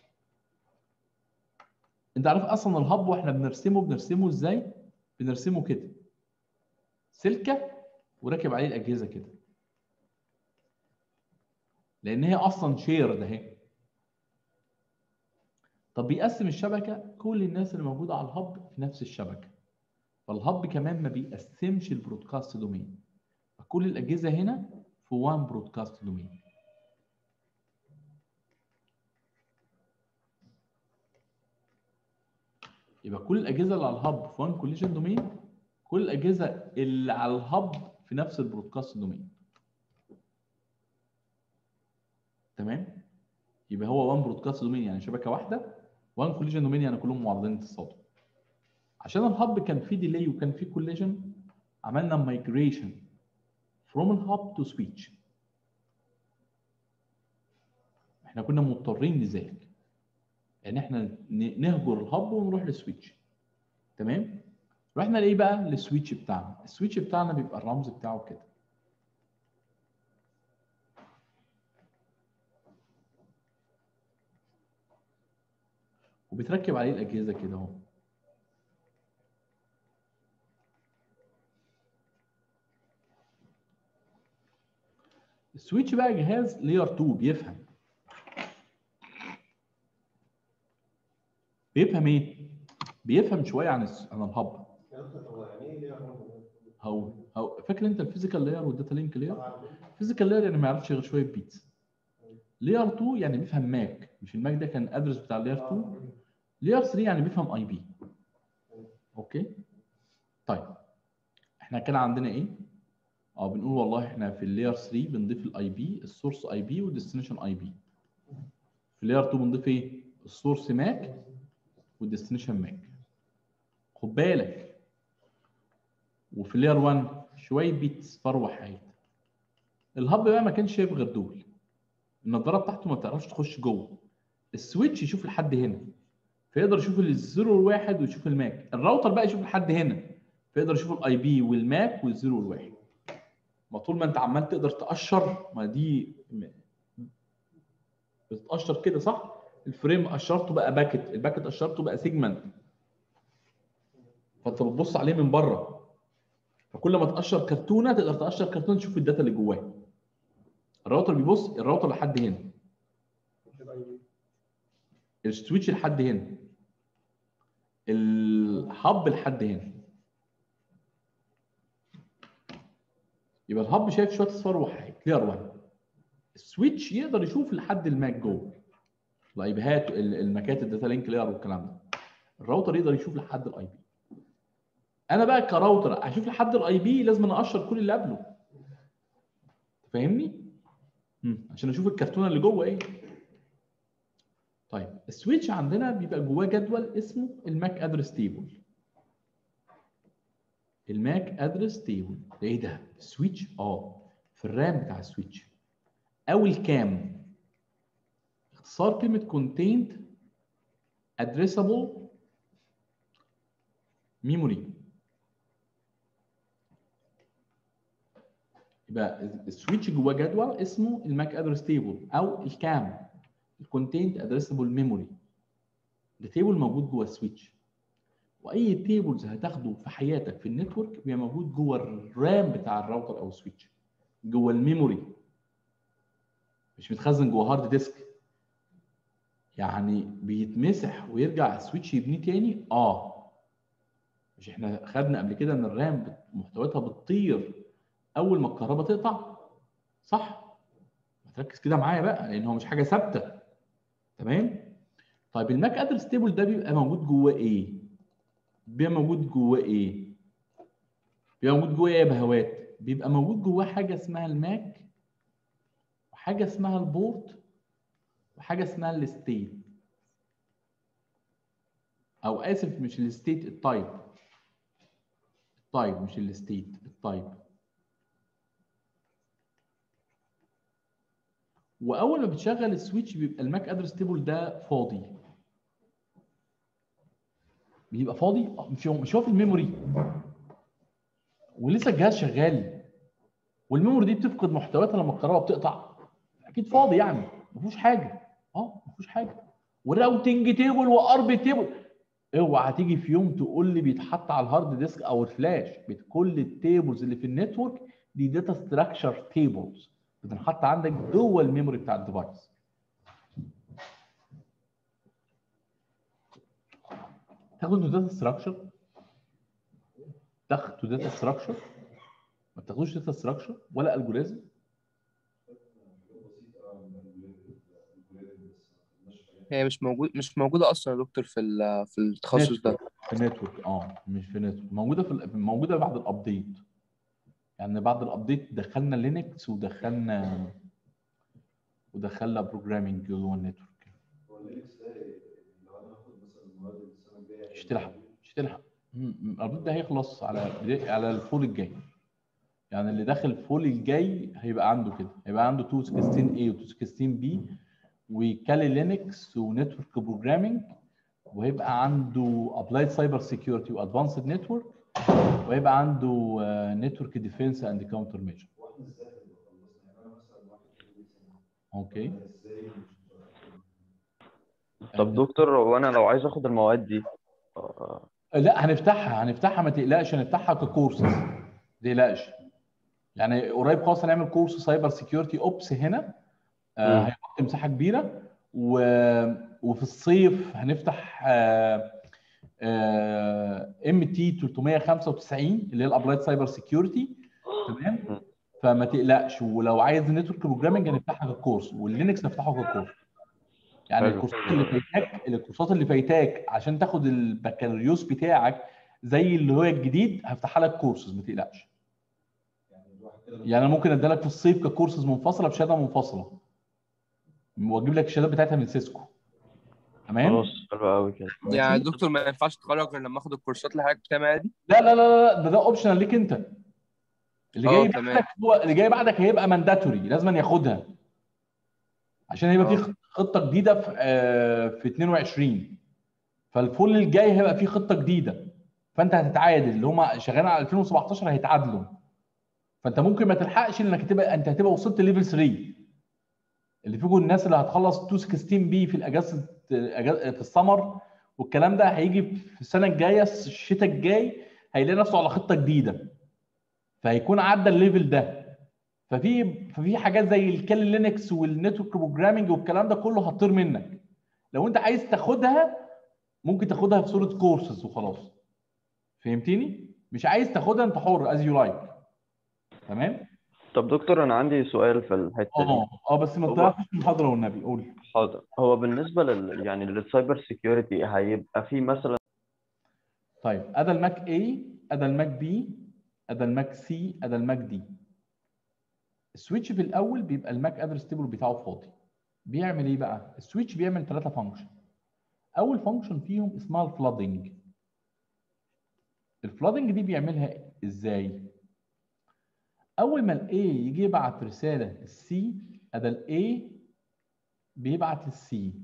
انت عارف اصلا الهب واحنا بنرسمه بنرسمه ازاي بنرسمه كده سلكه وراكب عليه الاجهزه كده لان هي اصلا شير ده اهي طب بيقسم الشبكه كل الناس اللي موجوده على الهب في نفس الشبكه فالهب كمان ما بيقسمش البرودكاست دومين فكل الاجهزه هنا في وان برودكاست دومين يبقى كل الاجهزه اللي على الهب في وان كوليجن دومين كل الاجهزه اللي على الهب في نفس البرودكاست دومين تمام يبقى هو وان برودكاست دومين يعني شبكه واحده وان كوليجن دومين يعني كلهم معرضين للتصادم عشان الهب كان فيه ديلي وكان فيه كوليجن عملنا مايجريشن فروم الهب تو سويتش احنا كنا مضطرين لذلك ان احنا ن- نهجر الهب ونروح للسويتش تمام رحنا لايه بقى للسويتش بتاعنا السويتش بتاعنا بيبقى الرمز بتاعه كده وبتركب عليه الاجهزه كده اهو السويتش بقى جهاز لير 2 بيفهم بيفهم ايه؟ بيفهم شويه عن الس- عن الهب يا دكتور هو يعني ايه ليه رقم؟ هو هو فاكر انت الفيزيكال لاير والداتا لينك لاير؟ طبعا الفيزيكال لاير يعني ما يعرفش غير شويه بيتس لاير 2 يعني بيفهم ماك مش الماك ده كان ادرس بتاع لاير 2 لاير 3 يعني بيفهم اي بي اوكي طيب احنا كان عندنا ايه اه بنقول والله احنا في اللاير 3 بنضيف الاي بي السورس اي بي والديستنيشن اي بي في لاير 2 بنضيف ايه السورس ماك والديستنيشن ماك خد بالك وفي لاير 1 شويه بيتس فروه حاجه الهب بقى ما كانش شايف غير دول النضاره بتاعته ما بتعرفش تخش جوه السويتش يشوف لحد هنا فيقدر يشوف الزيرو والواحد ويشوف الماك الراوتر بقى يشوف لحد هنا فيقدر يشوف الاي بي والماك والزيرو والواحد ما طول ما انت عمال تقدر تقشر ما دي م- بتتقشر كده صح الفريم قشرته بقى باكت الباكت قشرته بقى سيجمنت فانت بتبص عليه من بره فكل ما تقشر كرتونه تقدر تقشر كرتونه تشوف الداتا اللي جواه الراوتر بيبص الراوتر لحد هنا السويتش لحد هنا الهب لحد هنا يبقى الهب شايف شويه اصفار وحاجات كلير 1 السويتش يقدر يشوف لحد الماك جوه الايبيهات ال- الماكات الداتا لينك لاير والكلام ده الراوتر يقدر يشوف لحد الاي بي انا بقى كراوتر اشوف لحد الاي بي لازم أنا اقشر كل اللي قبله فاهمني مم. عشان اشوف الكرتونه اللي جوه ايه طيب السويتش عندنا بيبقى جواه جدول اسمه الماك ادرس تيبل الماك ادرس تيبل ده ايه ده سويتش اه في الرام بتاع السويتش او الكام اختصار كلمه contained addressable memory يبقى السويتش جواه جدول اسمه الماك ادرس تيبل او الكام الكونتينت ادريسبل ميموري ده تيبل موجود جوه السويتش واي تيبلز هتاخده في حياتك في النتورك بيبقى موجود جوه الرام بتاع الراوتر او السويتش جوه الميموري مش متخزن جوه هارد ديسك يعني بيتمسح ويرجع السويتش يبنيه تاني اه مش احنا خدنا قبل كده ان الرام بت- محتوياتها بتطير اول ما الكهرباء تقطع صح ما تركز كده معايا بقى لان هو مش حاجه ثابته تمام طيب الماك ادرس تيبل ده بيبقى موجود جواه ايه بيبقى موجود جواه ايه بيبقى موجود جواه ايه يا بهوات بيبقى موجود جواه حاجه اسمها الماك وحاجه اسمها البورت وحاجه اسمها الستيت او اسف مش الستيت التايب التايب مش الستيت التايب واول ما بتشغل السويتش بيبقى الماك ادرس تيبل ده فاضي بيبقى فاضي آه، مش هو مش هو في الميموري ولسه الجهاز شغال والميموري دي بتفقد محتوياتها لما الكهرباء بتقطع اكيد فاضي يعني ما فيهوش حاجه اه ما فيهوش حاجه وراوتنج تيبل وارب تيبل اوعى تيجي في يوم تقول لي بيتحط على الهارد ديسك او الفلاش بت- كل التيبلز اللي في النتورك دي داتا ستراكشر تيبلز بتنحط عندك جوه الميموري بتاع الديفايس تاخد داتا ستراكشر تاخد داتا ستراكشر ما بتاخدوش داتا ستراكشر ولا الجوريزم هي مش موجود مش موجودة أصلا يا دكتور في ال- في التخصص ده في نتورك اه مش في نتورك موجوده في ال- موجوده بعد الابديت يعني بعد الابديت دخلنا لينكس ودخلنا ودخلنا بروجرامينج جوه النتورك هو اللينكس ده لو انا هاخد مثلا المواد السنه الجايه مش تلحق مش تلحق مم، الابديت ده هيخلص على بداية- على الفول الجاي يعني اللي داخل الفول الجاي هيبقى عنده كده هيبقى عنده 216 A و 216 B وكالي لينكس ونتورك بروجرامينج وهيبقى عنده ابلايد سايبر سيكيورتي وادفانسد نتورك وهيبقى عنده نتورك ديفense اند كاونتر ميجر واحنا ازاي هنخلص يعني انا مثلا واحد في سنه اوكي انا ازاي مش طب دكتور هو انا لو عايز اخد المواد دي آه، لا هنفتحها هنفتحها ما تقلقش هنفتحها ككورسز ما تقلقش يعني قريب خالص هنعمل كورس سايبر سيكيورتي اوبس هنا آه مم. هيغطي مساحه كبيره و... وفي الصيف هنفتح ام تي 395 اللي هي الابلايد سايبر سيكيورتي تمام مم. فما تقلقش ولو عايز نتورك بروجرامنج هنفتحها ككورس واللينكس نفتحه ككورس يعني حلو. الكورسات اللي فايتاك الكورسات اللي فايتاك عشان تاخد البكالوريوس بتاعك زي اللي هو الجديد هفتحها لك كورسز ما تقلقش يعني الواحد كده يعني انا ممكن اديلك في الصيف ككورسز منفصله بشهاده منفصله واجيب لك الشهادات بتاعتها من سيسكو تمام خلاص حلو قوي كده يعني يا دكتور ما ينفعش تتخرج غير لما اخد الكورسات اللي حضرتك بتعملها دي لا لا لا لا ده ده اوبشنال ليك انت اللي اه، جاي تمام. بعدك هو اللي جاي بعدك هيبقى مانداتوري لازم ياخدها عشان هيبقى اه. في خطه جديده في آه، في 22 فالفول الجاي هيبقى فيه خطه جديده فانت هتتعادل اللي هم شغالين على 2017 هيتعادلوا فانت ممكن ما تلحقش لانك هتبقى انت هتبقى وصلت ليفل 3 اللي فيكم الناس اللي هتخلص 216 بي في الاجازه الأجازة- في السمر والكلام ده هيجي في السنه الجايه الشتاء الجاي هيلاقي نفسه على خطه جديده فهيكون عدى الليفل ده ففي ففي حاجات زي الكال لينكس والنتورك بروجرامنج والكلام ده كله هتطير منك لو انت عايز تاخدها ممكن تاخدها في صوره كورسز وخلاص فهمتني مش عايز تاخدها انت حر از يو لايك تمام طب دكتور انا عندي سؤال في الحته دي اه اه بس ما هو- تضيعش المحاضره والنبي قول حاضر هو بالنسبه لل يعني للسايبر سيكيورتي هيبقى في مثلا طيب ادى الماك A ادى الماك B ادى الماك C ادى الماك D السويتش في الاول بيبقى الماك ادرس تيبل بتاعه فاضي بيعمل ايه بقى السويتش بيعمل ثلاثه فانكشن اول فانكشن فيهم اسمها الفلادنج الفلادنج دي بيعملها ازاي اول ما الاي يجي يبعت رساله السي ادى الاي بيبعت للسي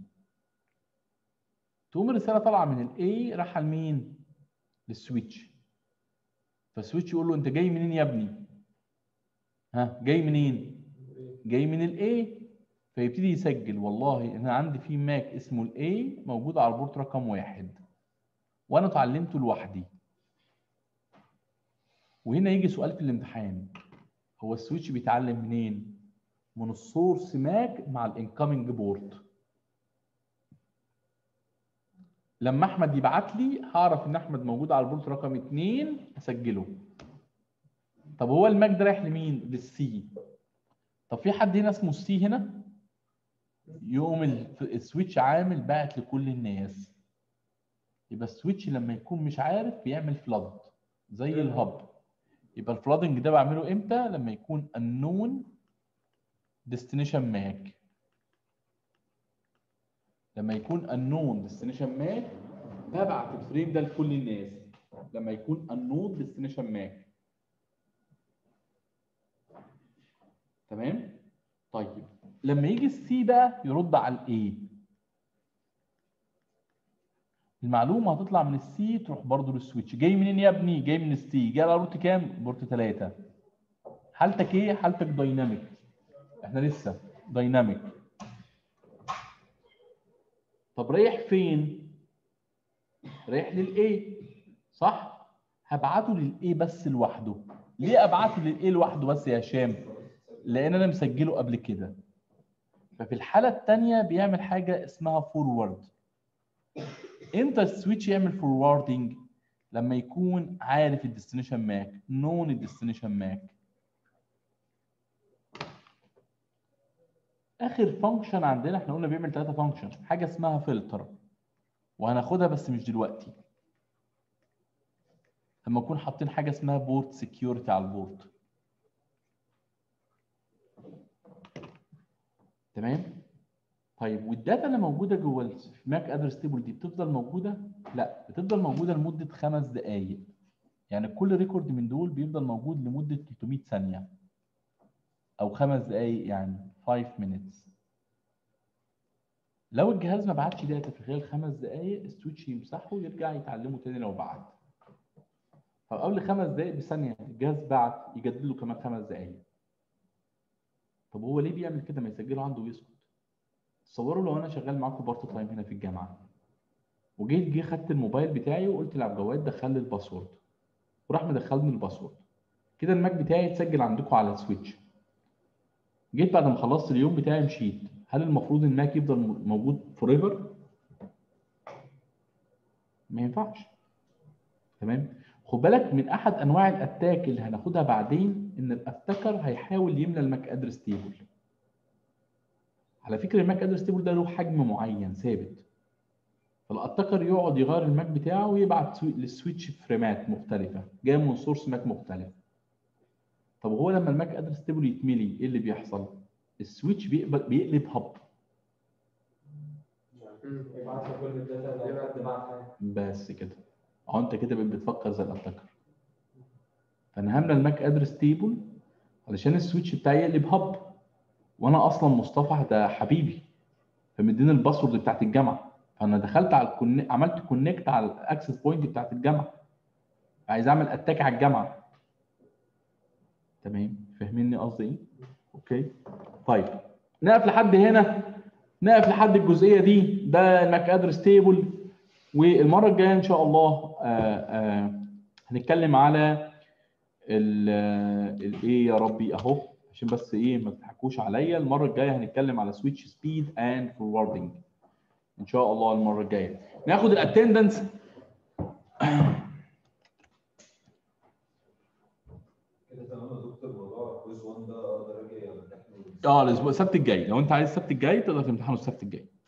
تقوم الرساله طالعه من الاي رايحه لمين للسويتش فالسويتش يقول له انت جاي منين يا ابني ها جاي منين جاي من الاي فيبتدي يسجل والله انا عندي في ماك اسمه الاي موجود على البورت رقم واحد وانا اتعلمته لوحدي وهنا يجي سؤال في الامتحان هو السويتش بيتعلم منين من السورس ماك مع الانكمنج بورت لما احمد يبعت لي هعرف ان احمد موجود على البورت رقم 2 اسجله طب هو الماك ده رايح لمين للسي طب في حد هنا اسمه السي هنا يقوم ال- السويتش عامل باعت لكل الناس يبقى السويتش لما يكون مش عارف بيعمل فلاد زي الهب يبقى الفلادنج ده بعمله امتى لما يكون unknown destination MAC لما يكون unknown destination MAC ببعت الفريم ده لكل الناس لما يكون unknown destination MAC تمام طيب لما يجي السي بقى يرد على الاي المعلومه هتطلع من السي تروح برضو للسويتش جاي منين يا ابني جاي من السي جاي على بورت كام بورت 3 حالتك ايه حالتك دايناميك احنا لسه دايناميك طب رايح فين رايح للاي صح هبعته للاي بس لوحده ليه ابعته للاي لوحده بس يا هشام لان انا مسجله قبل كده ففي الحاله الثانيه بيعمل حاجه اسمها فورورد امتى السويتش يعمل فوروردنج لما يكون عارف الديستنيشن ماك نون الديستنيشن ماك اخر فانكشن عندنا احنا قلنا بيعمل ثلاثه فانكشن حاجه اسمها فلتر وهناخدها بس مش دلوقتي لما نكون حاطين حاجه اسمها بورت سكيورتي على البورت تمام طيب والداتا اللي موجوده جوه الماك ادرس تيبل دي بتفضل موجوده لا بتفضل موجوده لمده خمس دقائق يعني كل ريكورد من دول بيفضل موجود لمده 300 ثانيه او خمس دقائق يعني 5 minutes لو الجهاز ما بعتش داتا في خلال خمس دقائق السويتش يمسحه ويرجع يتعلمه تاني لو بعت طب قبل خمس دقائق بثانيه الجهاز بعت يجدد له كمان خمس دقائق طب هو ليه بيعمل كده ما يسجله عنده ويسكت تصوروا لو انا شغال معاكم بارت تايم هنا في الجامعه وجيت جه خدت الموبايل بتاعي وقلت لعبد الجواد دخل لي الباسورد وراح مدخلني الباسورد كده الماك بتاعي اتسجل عندكم على السويتش جيت بعد ما خلصت اليوم بتاعي مشيت هل المفروض الماك يفضل موجود فور ايفر ما ينفعش تمام خد بالك من احد انواع الاتاك اللي هناخدها بعدين ان الاتاكر هيحاول يملى الماك ادرس تيبل على فكره الماك ادرس تيبل ده له حجم معين ثابت فالاتاكر يقعد يغير الماك بتاعه ويبعت سوي- للسويتش فريمات مختلفه جايه من سورس ماك مختلف طب هو لما الماك ادرس تيبل يتملي ايه اللي بيحصل السويتش بيقبل بيقلب هب يبعت له كل الداتا اللي حد بعتها بس كده اهو انت كده بقيت بتفكر زي الاتاكر فانا هملى الماك ادرس تيبل علشان السويتش بتاعي يقلب هب وانا اصلا مصطفى ده حبيبي فمديني الباسورد بتاعت الجامعه فانا دخلت على الكون... عملت كونكت على الاكسس بوينت بتاعت الجامعه عايز اعمل اتاك على الجامعه تمام فاهميني قصدي ايه اوكي طيب نقف لحد هنا نقف لحد الجزئيه دي ده الماك ادرس تيبل والمره الجايه ان شاء الله آه، آه، هنتكلم على الايه يا ربي اهو عشان بس ايه ما تضحكوش عليا المره الجايه هنتكلم على سويتش سبيد اند فوروردنج ان شاء الله المره الجايه ناخد الاتندنس كده تمام يا دكتور موضوع كويز 1 ده اقدر اجي امتحنه اه الاسبوع السبت الجاي لو انت عايز السبت الجاي تقدر تمتحنه السبت الجاي